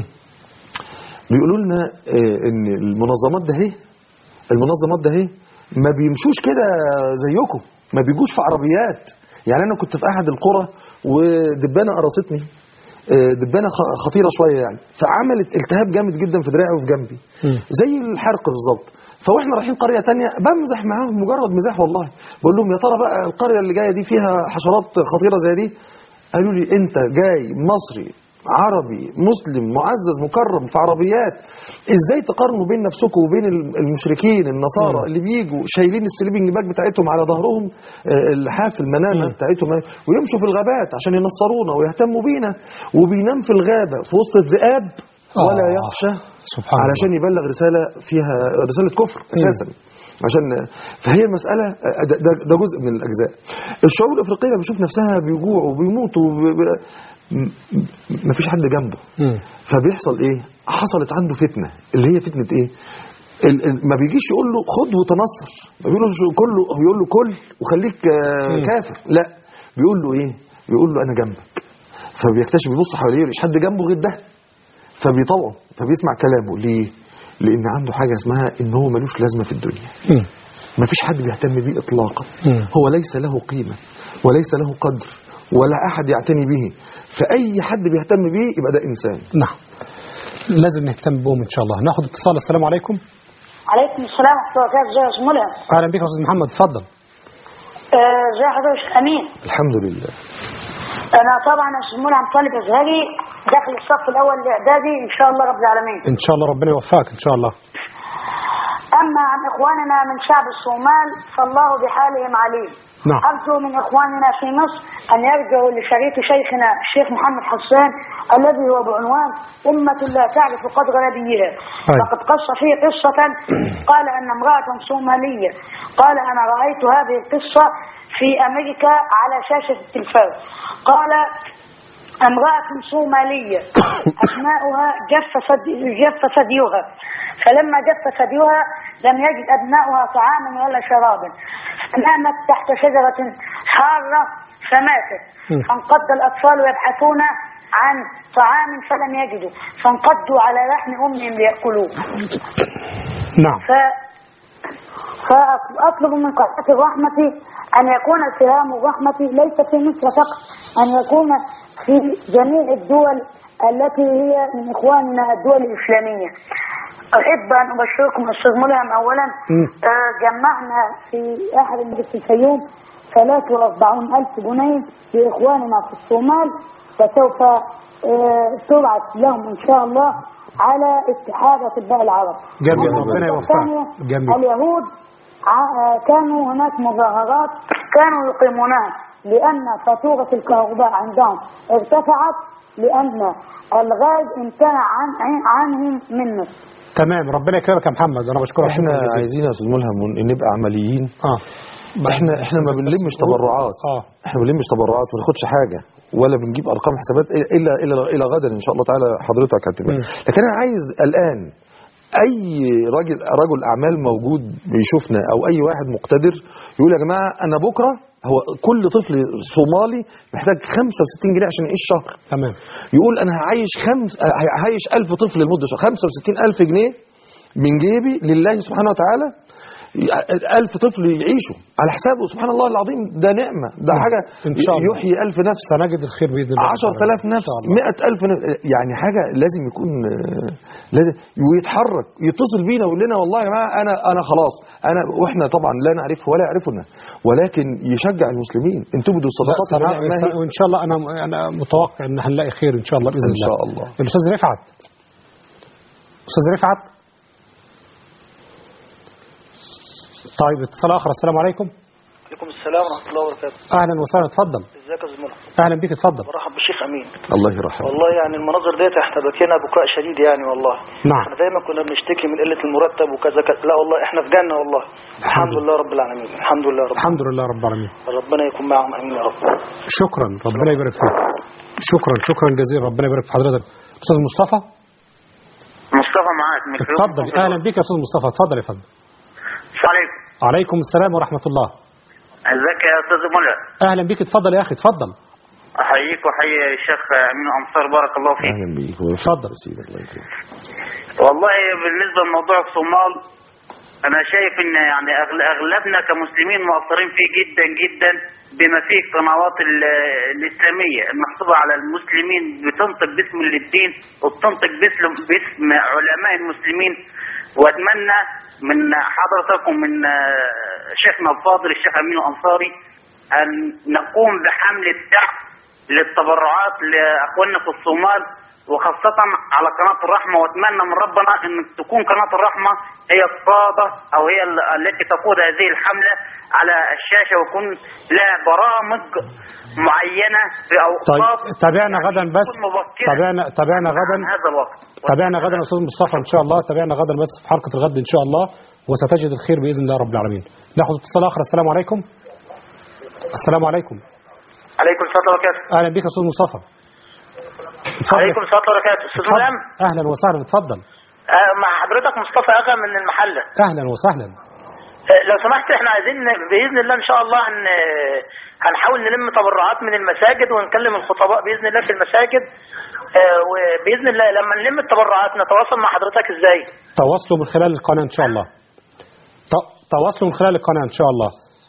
بيقولوا لنا آه، ان المنظمات ده اهي المنظمات ده اهي ما بيمشوش كده زيكم ما بيجوش في عربيات يعني انا كنت في احد القرى ودبانه قرصتني آه، دبانه خ- خطيره شويه يعني فعملت التهاب جامد جدا في دراعي وفي جنبي مم. زي الحرق بالظبط فاحنا رايحين قريه تانية بمزح معاهم مجرد مزاح والله بقول لهم يا ترى بقى القريه اللي جايه دي فيها حشرات خطيره زي دي قالوا لي انت جاي مصري عربي مسلم معزز مكرم في عربيات ازاي تقارنوا بين نفسكم وبين الم- المشركين النصارى مم. اللي بيجوا شايلين السليبنج باج بتاعتهم على ظهرهم آه، اللحاف المنامه مم. بتاعتهم ويمشوا في الغابات عشان ينصرونا ويهتموا بينا وبينام في الغابه في وسط الذئاب ولا آه. يخشى سبحان علشان يبلغ رسالة فيها رسالة كفر أساسا عشان فهي المسألة ده, ده, ده جزء من الأجزاء الشعوب الأفريقية لما بيشوف نفسها بيجوع وبيموت ما فيش حد جنبه مم. فبيحصل ايه حصلت عنده فتنة اللي هي فتنة ايه ال- ال- ما بيجيش يقول له خد وتنصر ما بيقولوش كله يقول له كل وخليك آه، مم. كافر لا بيقول له ايه بيقول له انا جنبك فبيكتشف يبص حواليه مش حد جنبه غير ده فبيطوعه فبيسمع كلامه ليه لان عنده حاجه اسمها ان هو ملوش لازمه في الدنيا مم. مفيش حد بيهتم بيه اطلاقا مم. هو ليس له قيمه وليس له قدر ولا احد يعتني به فاي حد بيهتم بيه يبقى ده انسان نعم لازم نهتم بهم ان شاء الله ناخد اتصال السلام عليكم عليكم السلام ورحمة الله وبركاته ازي يا أستاذ ملهم اهلا بك يا استاذ محمد اتفضل آه، ازي حضرتك يا شيخ امين الحمد لله انا طبعا يا استاذ ملهم طالب ازهري داخل الصف الاول الاعدادي ان شاء الله رب العالمين ان شاء الله ربنا يوفقك ان شاء الله اما عن اخواننا من شعب الصومال فالله بحالهم عليم نعم. ارجو من اخواننا في مصر ان يرجعوا لشريط شيخنا الشيخ محمد حسان الذي هو بعنوان امه لا تعرف قدر نبيها أي. فقد قص فيه قصه قال ان امراه صوماليه قال انا رايت هذه القصه في امريكا على شاشه التلفاز قال امرأة صومالية أبناؤها جف ثدي- جف ثديها فلما جف ثديها لم يجد أبناؤها طعاما ولا شرابا فنامت تحت شجرة حارة فماتت م. فانقض الأطفال يبحثون عن طعام فلم يجدوا فانقضوا على لحم أمهم ليأكلوه نعم ف... فأطلب من قناة الرحمة أن يكون سهام الرحمة ليس في مصر فقط أن يكون في جميع الدول التي هي من إخواننا الدول الإسلامية أحب أن أبشركم أستاذ ملهم أولا مم. آه، جمعنا في أحد المجلس في الفيوم 43 ألف جنيه لإخواننا في الصومال فسوف آه، تبعث لهم إن شاء الله على اتحاد أطباء العرب جميل أما ربنا النقطة الثانية، يوفقك جميل اليهود ع- كانوا هناك مظاهرات كانوا يقيمونها لأن فاتورة الكهرباء عندهم ارتفعت لأن الغاز امتنع عن عن- عنهم منه تمام ربنا يكرمك يا محمد انا بشكرك احنا شكرا جزيلا. عايزين يا استاذ ملهم نبقى عمليين اه احنا احنا ما بنلمش تبرعات اه احنا ما بنلمش تبرعات وما ناخدش حاجه ولا بنجيب ارقام حسابات الا الا الى غدا ان شاء الله تعالى حضرتك هتبقى مم. لكن انا عايز الان اي راجل رجل اعمال موجود بيشوفنا او اي واحد مقتدر يقول يا جماعه انا بكره هو كل طفل صومالي محتاج 65 جنيه عشان يعيش شهر تمام يقول انا هعيش خمس هعيش 1000 طفل لمده شهر 65000 جنيه من جيبي لله سبحانه وتعالى ألف طفل يعيشوا على حسابه سبحان الله العظيم ده نعمة ده حاجة إن شاء الله. يحيي ألف نفس سنجد الخير باذن الله عشر تلاف نفس مئة ألف نفس يعني حاجة لازم يكون آه، لازم ويتحرك يتصل بينا ويقول لنا والله يا جماعة أنا أنا خلاص أنا وإحنا طبعا لا نعرفه ولا يعرفنا ولكن يشجع المسلمين إن تبدوا الصدقات لا، فنعم سنع- هي. وان شاء الله انا انا متوقع ان هنلاقي خير ان شاء الله باذن إن الله شاء الله. الاستاذ رفعت استاذ رفعت طيب اتصال اخر السلام عليكم عليكم السلام ورحمة الله وبركاته اهلا وسهلا اتفضل ازيك يا زميلة اهلا بيك اتفضل مرحب بالشيخ امين الله يرحمه والله يعني المناظر ديت احنا بكينا بكاء شديد يعني والله نعم. احنا دايما كنا بنشتكي من قلة المرتب وكذا كذا لا والله احنا في جنة والله الحمد لله رب العالمين الحمد لله رب الحمد لله رب العالمين ربنا يكون معهم امين يا رب شكرا ربنا يبارك فيك شكرا شكرا جزيلا ربنا يبارك في حضرتك استاذ مصطفى مصطفى معاك من الفيوم. اتفضل اهلا بك يا استاذ مصطفى اتفضل يا فندم السلام عليكم عليكم السلام ورحمه الله ازيك يا استاذ منى اهلا بك اتفضل يا اخي اتفضل احييك واحيي الشيخ امين الانصار بارك الله فيك أهلا بيك اتفضل سيدي الله يكرمك والله بالنسبه لموضوع الصومال انا شايف ان يعني أغل- اغلبنا كمسلمين مقصرين فيه جدا جدا بما فيه القنوات ال- الاسلاميه المحسوبه على المسلمين بتنطق باسم الدين وبتنطق باسم باسم علماء المسلمين واتمنى من حضرتك ومن آه، شيخنا الفاضل الشيخ امين الانصاري ان نقوم بحمله دعم للتبرعات لاخواننا في الصومال وخاصة على قناة الرحمة واتمنى من ربنا ان تكون قناة الرحمة هي القادة او هي ال- التي تقود هذه الحملة على الشاشة ويكون لها برامج معينة في طيب اوقات تابعنا غدا بس تكون مبكرة تابعنا تابعنا غدا عن هذا الوقت تابعنا غدا يا استاذ مصطفى ان شاء الله تابعنا غدا بس في حلقه الغد ان شاء الله وستجد الخير باذن الله رب العالمين ناخذ اتصال اخر السلام عليكم السلام عليكم عليكم السلام وبركاته اهلا بك يا استاذ مصطفى اتفضل. عليكم السلام وبركاته استاذ اتفضل. ملهم اهلا وسهلا اتفضل آه، مع حضرتك مصطفى اغا من المحله اهلا وسهلا آه، لو سمحت احنا عايزين باذن الله ان شاء الله هن هنحاول نلم تبرعات من المساجد ونكلم الخطباء باذن الله في المساجد آه، وباذن الله لما نلم التبرعات نتواصل مع حضرتك ازاي تواصلوا من خلال القناه ان شاء الله ت- تواصلوا من خلال القناه ان شاء الله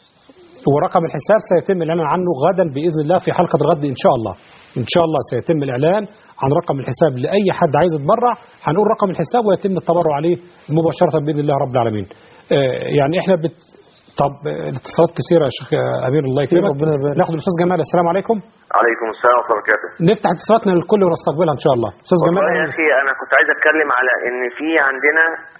ورقم الحساب سيتم الاعلان عنه غدا باذن الله في حلقه الغد ان شاء الله ان شاء الله سيتم الاعلان عن رقم الحساب لاي حد عايز يتبرع هنقول رقم الحساب ويتم التبرع عليه مباشره باذن الله رب العالمين آه، يعني احنا بت... طب آه، الاتصالات كثيره يا شيخ آه، امير الله يكرمك ربنا يبارك. ناخد الاستاذ جمال السلام عليكم عليكم السلام ورحمه الله وبركاته نفتح اتصالاتنا للكل ونستقبلها ان شاء الله استاذ جمال والله يا أهلاً. اخي انا كنت عايز اتكلم على ان في عندنا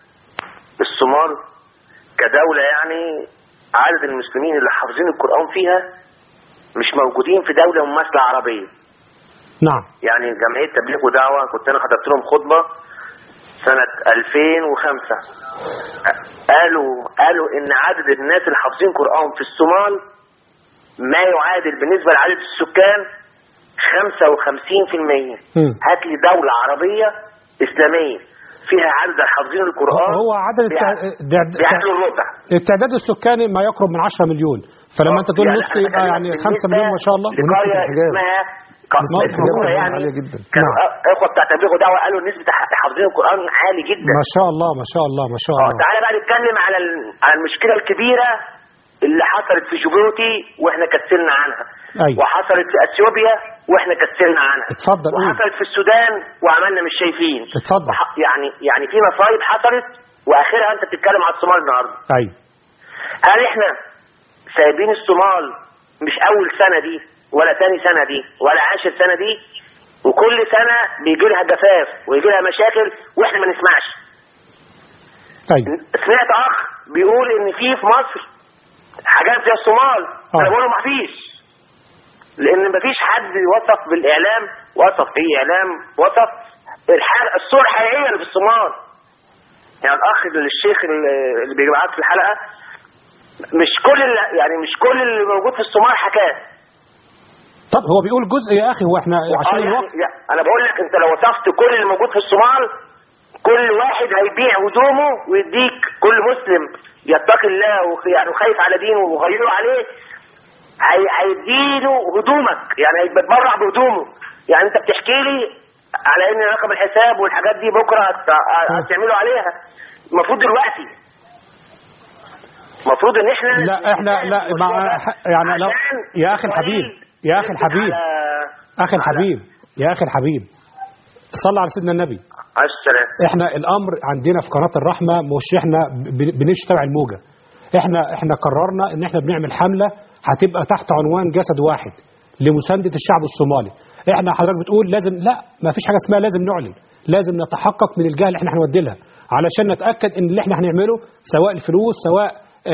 الصومال كدوله يعني عدد المسلمين اللي حافظين القران فيها مش موجودين في دوله مماثله عربيه نعم يعني جمعيه تبليغ ودعوه كنت انا خطبت لهم خطبه سنه 2005 قالوا قالوا ان عدد الناس اللي حافظين قران في الصومال ما يعادل بالنسبه لعدد السكان 55% مم. هات لي دولة عربية إسلامية فيها عدد حافظين القرآن هو عدد التع... دع- بيعدلوا الربع التعداد السكاني ما يقرب من 10 مليون فلما انت تقول يعني نص أنا يبقى بكلمك يعني بالنسبة 5 مليون ما شاء الله لقرية اسمها ق- نسبة الحجاب اسمها كمان يعني عالية جدا كانوا اخوة بتاع تبليغ ودعوة قالوا نسبة ح- حافظين القرآن عالي جدا ما شاء الله ما شاء الله ما شاء اه الله تعالى بقى نتكلم على ال- على المشكلة الكبيرة اللي حصلت في جيبوتي واحنا كسلنا عنها أيوة. وحصلت في اثيوبيا واحنا كسلنا عنها اتفضل قول. وحصلت في السودان وعملنا مش شايفين اتفضل وح- يعني يعني في مصايب حصلت واخرها انت بتتكلم على الصومال النهارده ايوه هل احنا سايبين الصومال مش اول سنه دي ولا تاني سنه دي ولا عاشر سنه دي وكل سنه بيجي لها جفاف ويجي لها مشاكل واحنا ما نسمعش ايوه سمعت اخ بيقول ان في في مصر حاجات زي الصومال آه. انا بقول له ما فيش لان مفيش حد وصف بالاعلام وصف في اعلام وصف الحال الصوره الحقيقيه اللي في الصومال يعني الاخ اللي- الشيخ اللي اللي بيبعت في الحلقه مش كل اللي يعني مش كل اللي موجود في الصومال حكاه طب هو بيقول جزء يا اخي هو احنا عشان آه يعني الوقت يعني انا بقول لك انت لو وصفت كل اللي موجود في الصومال كل واحد هيبيع هدومه ويديك كل مسلم يتقي الله وخ- يعني وخايف على دينه وغيره عليه هي- هيديله هدومك يعني هيتبرع بهدومه يعني انت بتحكي لي على ان رقم الحساب والحاجات دي بكره هت- هتعملوا عليها المفروض دلوقتي المفروض ان احنا لا احنا لا مع يعني لو يا اخي الحبيب يا اخي الحبيب اخي الحبيب يا اخي الحبيب صلى على سيدنا النبي عليه السلام احنا الامر عندنا في قناه الرحمه مش احنا ب- بنمشي تبع الموجه احنا احنا قررنا ان احنا بنعمل حمله هتبقى تحت عنوان جسد واحد لمسانده الشعب الصومالي احنا حضرتك بتقول لازم لا ما فيش حاجه اسمها لازم نعلن لازم نتحقق من الجهه اللي احنا هنودي لها علشان نتاكد ان اللي احنا هنعمله سواء الفلوس سواء آه،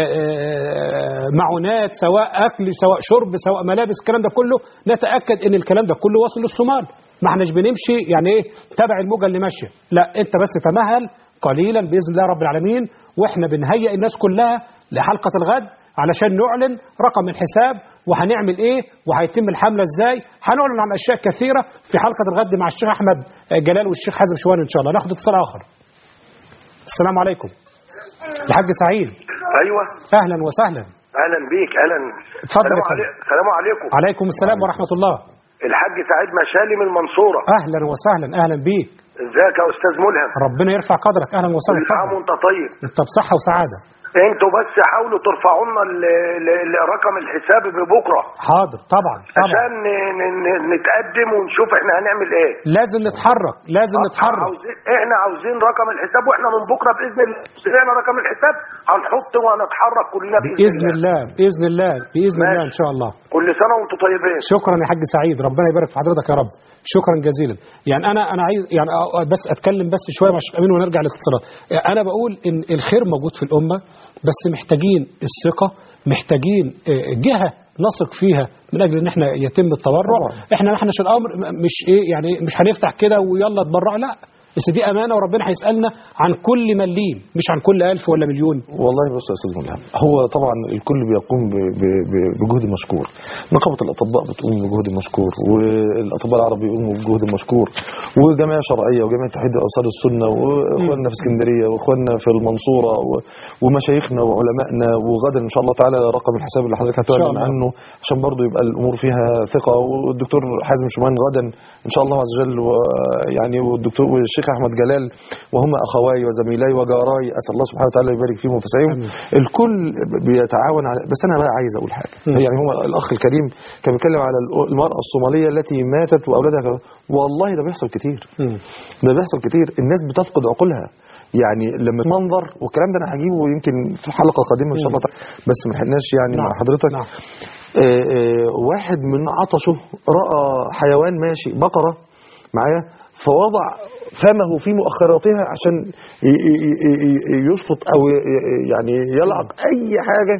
آه، معونات سواء اكل سواء شرب سواء ملابس الكلام ده كله نتاكد ان الكلام ده كله واصل للصومال ما احناش بنمشي يعني ايه تبع الموجه اللي ماشيه لا انت بس تمهل قليلا باذن الله رب العالمين واحنا بنهيئ الناس كلها لحلقه الغد علشان نعلن رقم الحساب وهنعمل ايه وهيتم الحمله ازاي هنعلن عن اشياء كثيره في حلقه الغد مع الشيخ احمد جلال والشيخ حازم شوان ان شاء الله ناخد اتصال اخر السلام عليكم الحاج سعيد ايوه اهلا وسهلا اهلا بيك اهلا اتفضل يا السلام, فندم. علي... السلام عليكم عليكم السلام ورحمه الله الحاج سعيد مشالي من المنصوره اهلا وسهلا اهلا بيك ازيك يا استاذ ملهم ربنا يرفع قدرك اهلا وسهلا كل عام اتفضل وانت طيب انت بصحه وسعاده انتوا بس حاولوا ترفعوا لنا ال- ال- ال- رقم الحساب ببكره حاضر طبعا طبعا عشان ن- ن- ن- نتقدم ونشوف احنا هنعمل ايه لازم نتحرك لازم نتحرك عاوزين احنا عاوزين رقم الحساب واحنا من بكره باذن الله سمعنا رقم الحساب هنحط وهنتحرك كلنا باذن, باذن الله باذن الله باذن الله ان شاء الله كل سنه وانتم طيبين شكرا يا حاج سعيد ربنا يبارك في حضرتك يا رب شكرا جزيلا يعني انا انا عايز يعني أ- بس اتكلم بس شويه مع الشيخ امين ونرجع للاتصالات انا بقول ان الخير موجود في الامه بس محتاجين الثقه محتاجين آه، جهه نثق فيها من اجل ان احنا يتم التبرع احنا ما احناش الامر م- مش ايه يعني مش هنفتح كده ويلا اتبرع لا بس دي امانه وربنا هيسالنا عن كل مليم مش عن كل ألف ولا مليون والله بص يا استاذ ملهم هو طبعا الكل بيقوم ب- ب- ب- بجهد مشكور نقابه الاطباء بتقوم بجهد مشكور والاطباء العرب بيقوموا بجهد مشكور وجمعيه شرعيه وجمعيه تحرير انصار السنه واخواننا في اسكندريه واخواننا في المنصوره و- ومشايخنا وعلمائنا وغدا ان شاء الله تعالى رقم الحساب اللي حضرتك إن شاء هتعلن الله. عنه عشان برضه يبقى الامور فيها ثقه والدكتور حازم شومان غدا ان شاء الله عز وجل و- يعني والدكتور والشيخ احمد جلال وهم اخواي وزميلاي وجاراي اسال الله سبحانه وتعالى يبارك فيهم وفسعهم الكل بيتعاون على بس انا بقى عايز اقول حاجه يعني هو الاخ الكريم كان بيتكلم على المراه الصوماليه التي ماتت واولادها كانوا- والله ده بيحصل كتير ده بيحصل كتير الناس بتفقد عقولها يعني لما منظر والكلام ده انا هجيبه يمكن في حلقه قادمه ان شاء الله تعالى بس ما لحقناش يعني مع حضرتك آه، آه، واحد من عطشه راى حيوان ماشي بقره معايا فوضع فمه في مؤخراتها عشان ي- ي- ي- ي- يشفط او ي- ي- يعني يلعق اي حاجه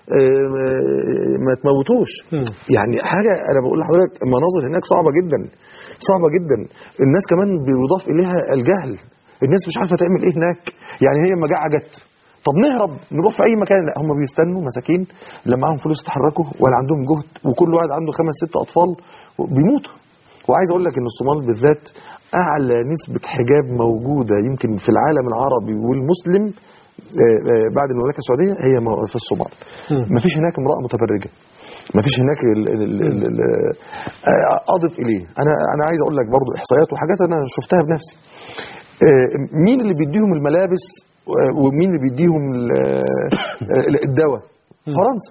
آه، ما تموتوش يعني حاجه انا بقول لحضرتك المناظر هناك صعبه جدا صعبه جدا الناس كمان بيضاف اليها الجهل الناس مش عارفه تعمل ايه هناك يعني هي المجاعه جت طب نهرب نروح في اي مكان لا هم بيستنوا مساكين لا معاهم فلوس يتحركوا ولا عندهم جهد وكل واحد عنده خمس ست اطفال بيموتوا وعايز اقول لك ان الصومال بالذات اعلى نسبه حجاب موجوده يمكن في العالم العربي والمسلم آه، آه، بعد المملكه السعوديه هي م- في الصومال ما فيش هناك امراه متبرجه ما فيش هناك ال ال ال ال ال آه، اضف اليه انا انا عايز اقول لك برضو احصائيات وحاجات انا شفتها بنفسي آه، مين اللي بيديهم الملابس آه، ومين اللي بيديهم ال- آه، الدواء فرنسا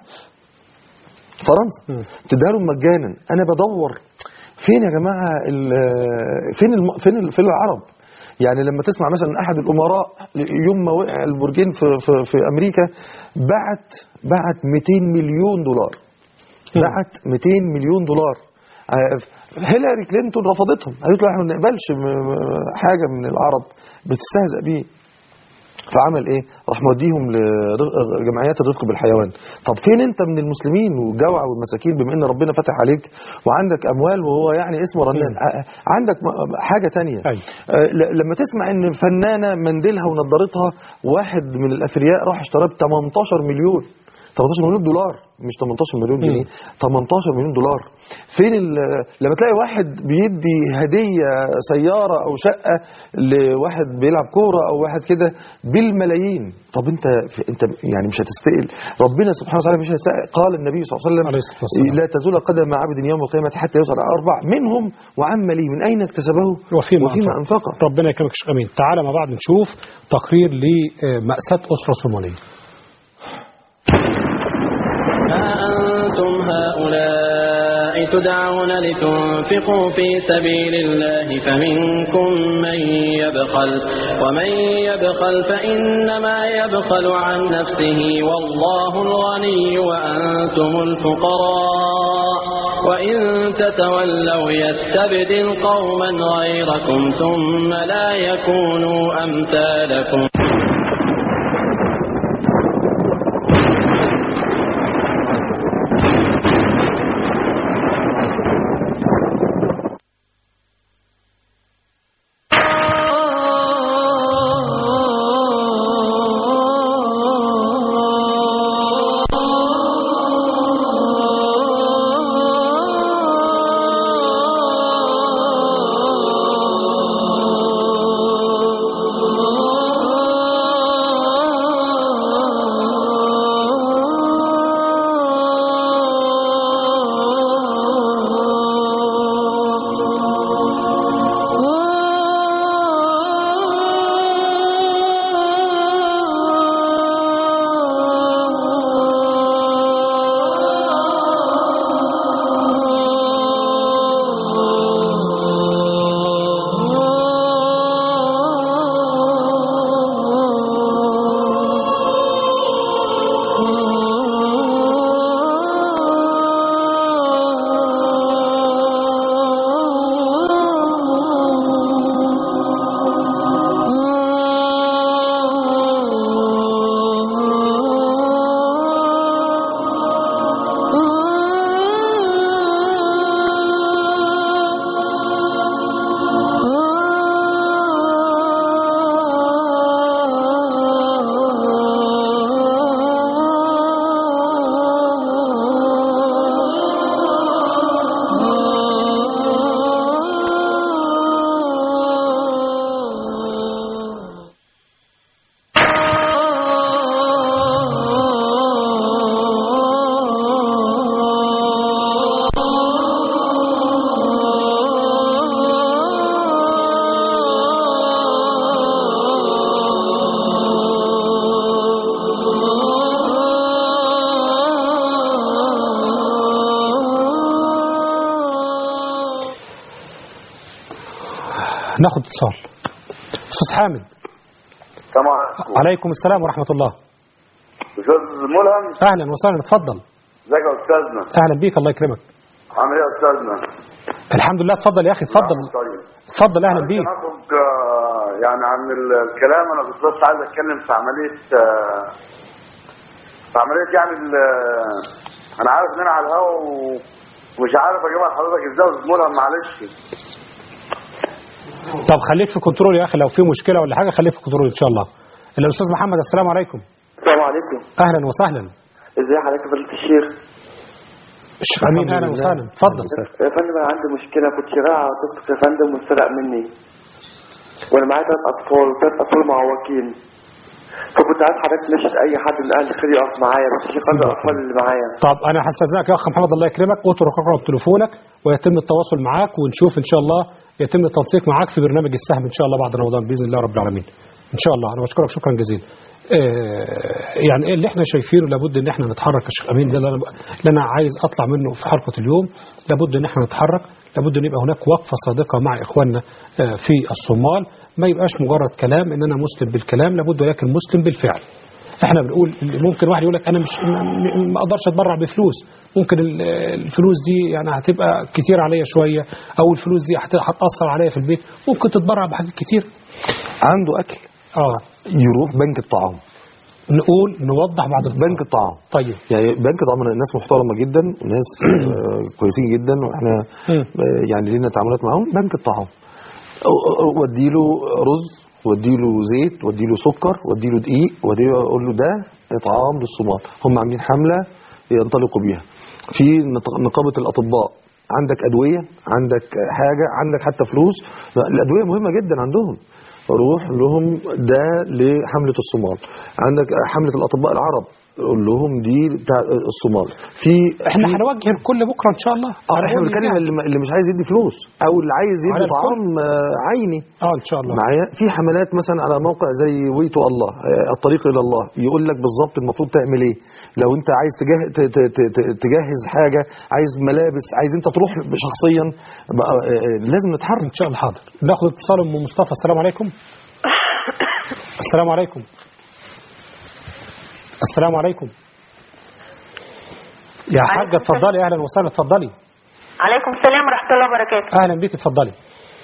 فرنسا بتديها لهم مجانا انا بدور فين يا جماعه ال- فين الم... فين ال- فين العرب يعني لما تسمع مثلا احد الامراء يوم ما وقع البرجين في في, في امريكا بعت بعت 200 مليون دولار بعت 200 مليون دولار آه، هيلاري كلينتون رفضتهم قالت له احنا ما بنقبلش م- م- حاجه من العرب بتستهزأ بيه فعمل ايه راح موديهم لجمعيات الرفق بالحيوان طب فين انت من المسلمين والجوع والمساكين بما ان ربنا فتح عليك وعندك اموال وهو يعني اسمه رنان ع- عندك م- حاجه تانية آه، ل- لما تسمع ان فنانه منديلها ونضارتها واحد من الاثرياء راح اشتراه ب 18 مليون 18 مليون دولار مش 18 مليون جنيه 18 مليون دولار فين ال- لما تلاقي واحد بيدي هديه سياره او شقه لواحد بيلعب كوره او واحد كده بالملايين طب انت انت يعني مش هتستقل ربنا سبحانه وتعالى مش هيستقل قال النبي صلى الله عليه وسلم لا تزول قدم عبد يوم القيامه حتى يسال عن اربع منهم وعن ملي من اين اكتسبه وفيما, وفيما انفقه ربنا يكرمك يا شيخ امين تعالى مع بعض نشوف تقرير لمأساة أسرة صومالية أنتم هؤلاء تدعون لتنفقوا في سبيل الله فمنكم من يبخل ومن يبخل فإنما يبخل عن نفسه والله الغني وأنتم الفقراء وإن تتولوا يستبدل قوما غيركم ثم لا يكونوا أمثالكم ناخد اتصال أستاذ حامد السلام عليكم عليكم السلام ورحمة الله استاذ ملهم أهلا وسهلا اتفضل ازيك يا استاذنا أهلا بيك الله يكرمك عامل ايه يا استاذنا الحمد لله اتفضل يا أخي اتفضل طيب اتفضل أهلا بيك نخرج آه، يعني عن ال- الكلام انا كنت بس عايز اتكلم في عمليه آه، في عمليه يعني ال- انا عارف ان انا على الهوا و- ومش عارف اجيبها لحضرتك ازاي يا استاذ ملهم معلش طب خليك في كنترول يا أخي لو في مشكلة ولا حاجة خليك في كنترول إن شاء الله الأستاذ محمد السلام عليكم السلام عليكم أهلا وسهلا ازي حضرتك يا فضيلة الشيخ الشيخ أمين أهلا وسهلا اتفضل يا فندم انا عندي مشكله كنت راعي طفل يا فندم واتسرق مني وانا معايا ثلاث اطفال وثلاث اطفال معوقين فكنت عايز حضرتك تنشد اي حد من اهل الخير يقف معايا بس عشان خاطر الاطفال اللي معايا طب انا هستاذنك يا اخ محمد الله يكرمك اترك رقم تليفونك ويتم التواصل معاك ونشوف ان شاء الله يتم التنسيق معاك في برنامج السهم ان شاء الله بعد رمضان باذن الله رب العالمين ان شاء الله انا بشكرك شكرا جزيلا آه، يعني ايه اللي احنا شايفينه لابد ان احنا نتحرك يا شيخ امين ده اللي انا اللي انا عايز اطلع منه في حلقه اليوم لابد ان احنا نتحرك لابد ان يبقى هناك وقفه صادقه مع اخواننا آه، في الصومال ما يبقاش مجرد كلام ان انا مسلم بالكلام لابد ولكن مسلم بالفعل احنا بنقول ممكن واحد يقول لك انا مش ما- ما اقدرش اتبرع بفلوس ممكن ال- الفلوس دي يعني هتبقى كتير عليا شويه او الفلوس دي هت- هتاثر عليا في البيت ممكن تتبرع بحاجات كتير عنده اكل اه يروح بنك الطعام نقول نوضح بعد بنك الطعام طيب يعني بنك الطعام ناس محترمه جدا وناس آه، كويسين جدا واحنا مم. آه، يعني لينا تعاملات معاهم بنك الطعام وديله رز وديله زيت وديله سكر وديله دقيق وديله اقول له ده اطعام للصومال هم عاملين حمله ينطلقوا بيها في نط- نقابه الاطباء عندك ادويه عندك حاجه عندك حتى فلوس لا، الادويه مهمه جدا عندهم روح لهم ده لحمله الصومال عندك حمله الاطباء العرب قول لهم دي بتاع الصومال في احنا في- هنوجه الكل بكره ان شاء الله اه احنا بنتكلم اللي اللي مش عايز يدي فلوس او اللي عايز على يدي الكل. طعام آه، عيني اه ان شاء الله معايا في حملات مثلا على موقع زي ويتو الله آه، الطريق الى الله يقول لك بالظبط المفروض تعمل ايه لو انت عايز تجهز, تجهز حاجه عايز ملابس عايز انت تروح شخصيا بقى آه، آه، لازم نتحرك ان شاء الله حاضر ناخد اتصال ام مصطفى السلام عليكم السلام عليكم السلام عليكم يا حاجه اتفضلي اهلا وسهلا اتفضلي عليكم السلام ورحمة الله وبركاته اهلا بيك اتفضلي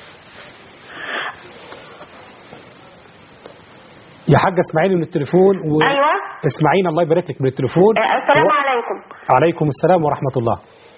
يا حاجه اسمعيني من التليفون و... أيوة اسمعيني الله يبارك لك من التليفون آه، السلام و... عليكم عليكم السلام ورحمه الله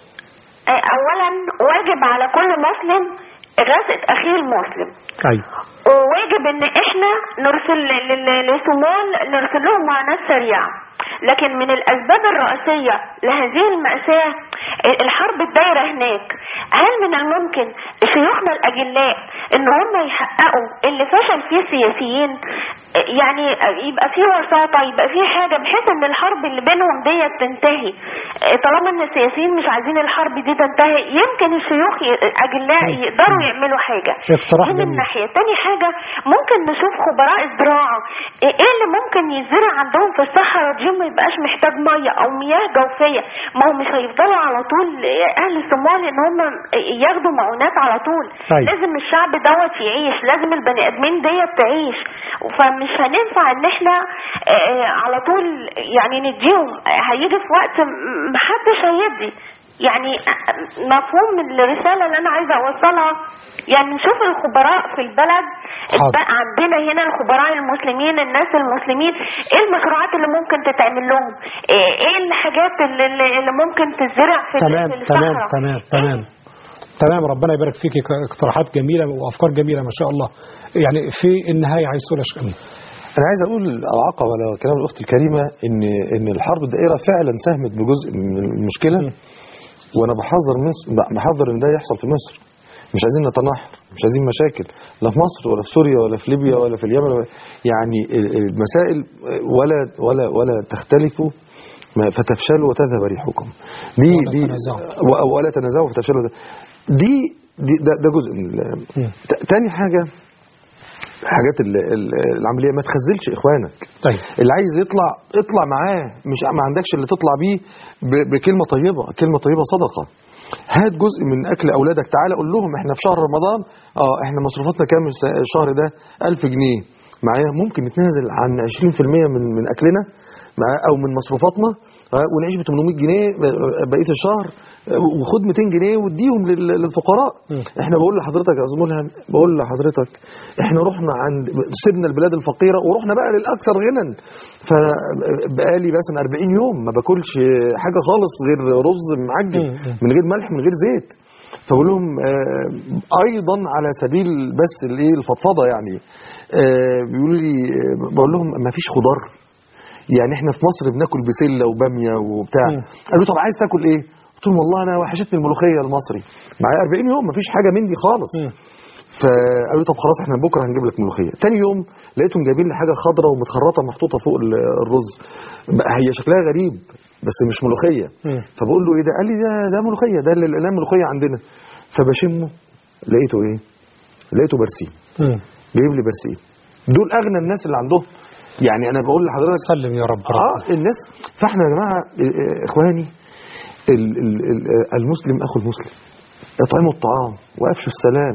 آه، أولا واجب على كل مسلم إغاثة أخيه المسلم ايوه وواجب ان احنا نرسل ل- ل- لصومال نرسل لهم معاناة سريعة لكن من الاسباب الرئيسية لهذه المأساة الحرب الدايرة هناك هل من الممكن شيوخنا الاجلاء ان هم يحققوا اللي فشل فيه السياسيين يعني يبقى في وساطة يبقى في حاجة بحيث ان الحرب اللي بينهم ديت تنتهي طالما ان السياسيين مش عايزين الحرب دي تنتهي يمكن الشيوخ ي- اجلاء يقدروا يعملوا حاجة اقتراح دي من جميل. ناحية تاني حاجة ممكن نشوف خبراء الزراعة ايه اللي ممكن يزرع عندهم في الصحراء دي ما يبقاش محتاج مية او مياه جوفية ما هو مش هيفضلوا على طول اهل الصومال ان هم ياخدوا معونات على طول طيب. لازم الشعب دوت يعيش لازم البني ادمين ديت تعيش فمش هننفع ان احنا آه، على طول يعني نديهم هيجي في وقت م- محدش هيدي يعني مفهوم الرسالة اللي أنا عايزة أوصلها يعني نشوف الخبراء في البلد حاضر. بقى عندنا هنا الخبراء المسلمين الناس المسلمين ايه المشروعات اللي ممكن تتعمل لهم ايه إيه الحاجات اللي, اللي اللي ممكن تزرع في تمام في تمام الصحراء تمام تمام تمام ربنا يبارك فيك اقتراحات جميله وافكار جميله ما شاء الله يعني في النهايه عايز تقول يا شيخ امين انا عايز اقول اعقب على كلام الاخت الكريمه ان ان الحرب الدائره فعلا ساهمت بجزء من المشكله وانا بحذر مصر بحذر ان ده يحصل في مصر مش عايزين نتنحر مش عايزين مشاكل لا في مصر ولا في سوريا ولا في ليبيا ولا في اليمن ولا- يعني ال- المسائل ولا ولا ولا تختلفوا ما- فتفشلوا وتذهب ريحكم دي دي و- ولا تنازعوا فتفشلوا وتذهب- دي دي ده, ده جزء من ال- ت- تاني حاجه حاجات ال- ال- العمليه ما تخزلش اخوانك طيب اللي عايز يطلع اطلع معاه مش ما عندكش اللي تطلع بيه ب- بكلمه طيبه كلمه طيبه صدقه هات جزء من اكل اولادك تعالى قول لهم احنا في شهر رمضان اه احنا مصروفاتنا كام الس- الشهر ده 1000 جنيه معايا ممكن نتنازل عن 20% من من اكلنا معايا او من مصروفاتنا آه، ونعيش ب 800 جنيه بقيه الشهر آه، وخد 200 جنيه واديهم لل- للفقراء احنا بقول لحضرتك يا زميلها بقول لحضرتك احنا رحنا عند سيبنا البلاد الفقيره ورحنا بقى للاكثر غنى فبقالي مثلا 40 يوم ما باكلش حاجه خالص غير رز معجن من غير ملح من غير زيت فبقول لهم آه، ايضا على سبيل بس الايه الفضفضه يعني آه، بيقولوا لي آه، بقول لهم ما فيش خضار يعني احنا في مصر بناكل بسله وباميه وبتاع قالوا طب عايز تاكل ايه قلت لهم والله انا وحشتني الملوخيه المصري معايا 40 يوم ما فيش حاجه من دي خالص فقالوا طب خلاص احنا بكره هنجيب لك ملوخيه تاني يوم لقيتهم جايبين لي حاجه خضراء ومتخرطه محطوطه فوق ال- الرز بقى هي شكلها غريب بس مش ملوخيه فبقول له ايه ده قال لي ده ده ملوخيه ده اللي لقيناه ملوخيه عندنا فبشمه لقيته ايه لقيته برسيم جايب لي برسيم دول اغنى الناس اللي عندهم يعني انا بقول لحضرتك سلم يا رب اه الناس فاحنا يا جماعه اه، اه، اخواني ال- ال- ال- المسلم اخو المسلم اطعموا الطعام وافشوا السلام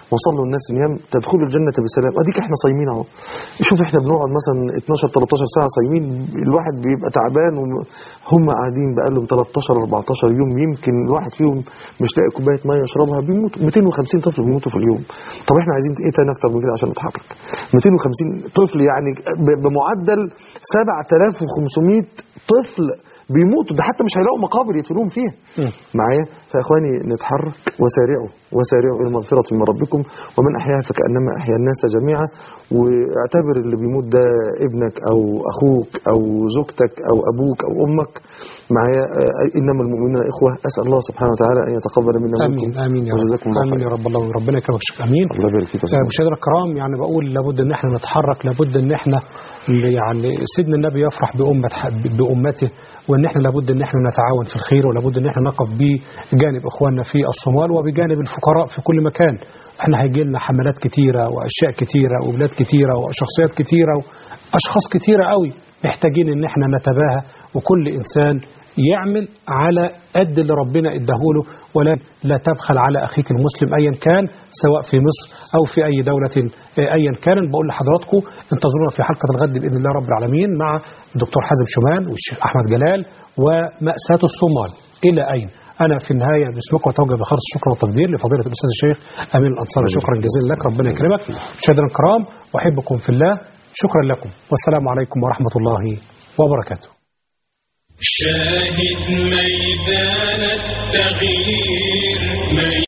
وصلوا الناس نيام تدخلوا الجنة بسلام اديك احنا صايمين اهو شوف احنا بنقعد مثلا 12 13 ساعة صايمين الواحد بيبقى تعبان وهم قاعدين بقالهم 13 14 يوم يمكن الواحد فيهم مش لاقي كوباية مية يشربها بيموت 250 طفل بيموتوا في اليوم طب احنا عايزين ايه تاني اكتر من كده عشان نتحرك 250 طفل يعني ب- بمعدل 7500 طفل بيموتوا ده حتى مش هيلاقوا مقابر يدفنوهم فيها معايا فاخواني نتحرك وسارعوا وسارعوا الى مغفره من ربكم ومن احياها فكانما احيا الناس جميعا واعتبر اللي بيموت ده ابنك او اخوك او زوجتك او ابوك او امك معايا آه، انما المؤمنون اخوه اسال الله سبحانه وتعالى ان يتقبل منا امين امين يا رب وجزاكم الله امين خير يا رب الله ربنا يكرمك شيخ امين الله يبارك فيك يا آه، أستاذ. مشاهدينا الكرام يعني بقول لابد ان احنا نتحرك لابد ان احنا يعني سيدنا النبي يفرح بأمة بأمته وان احنا لابد ان احنا نتعاون في الخير ولابد ان احنا نقف بجانب اخواننا في الصومال وبجانب الفقراء في كل مكان احنا هيجي لنا حملات كتيرة واشياء كتيرة وبلاد كتيرة وشخصيات كتيرة واشخاص كتيرة قوي محتاجين ان احنا نتباهى وكل انسان يعمل على قد اللي ربنا اداهوله ولا لا تبخل على اخيك المسلم ايا كان سواء في مصر او في اي دوله آه، ايا كان بقول لحضراتكم انتظرونا في حلقه الغد باذن الله رب العالمين مع الدكتور حازم شومان والشيخ احمد جلال وماساه الصومال الى اين انا في النهايه باسمكم اتوجه بخالص الشكر والتقدير لفضيله الاستاذ الشيخ امين الانصاري شكرا جزيلا لك ربنا يكرمك مشاهدينا الكرام واحبكم في الله شكرا لكم والسلام عليكم ورحمه الله وبركاته شاهد ميدان التغيير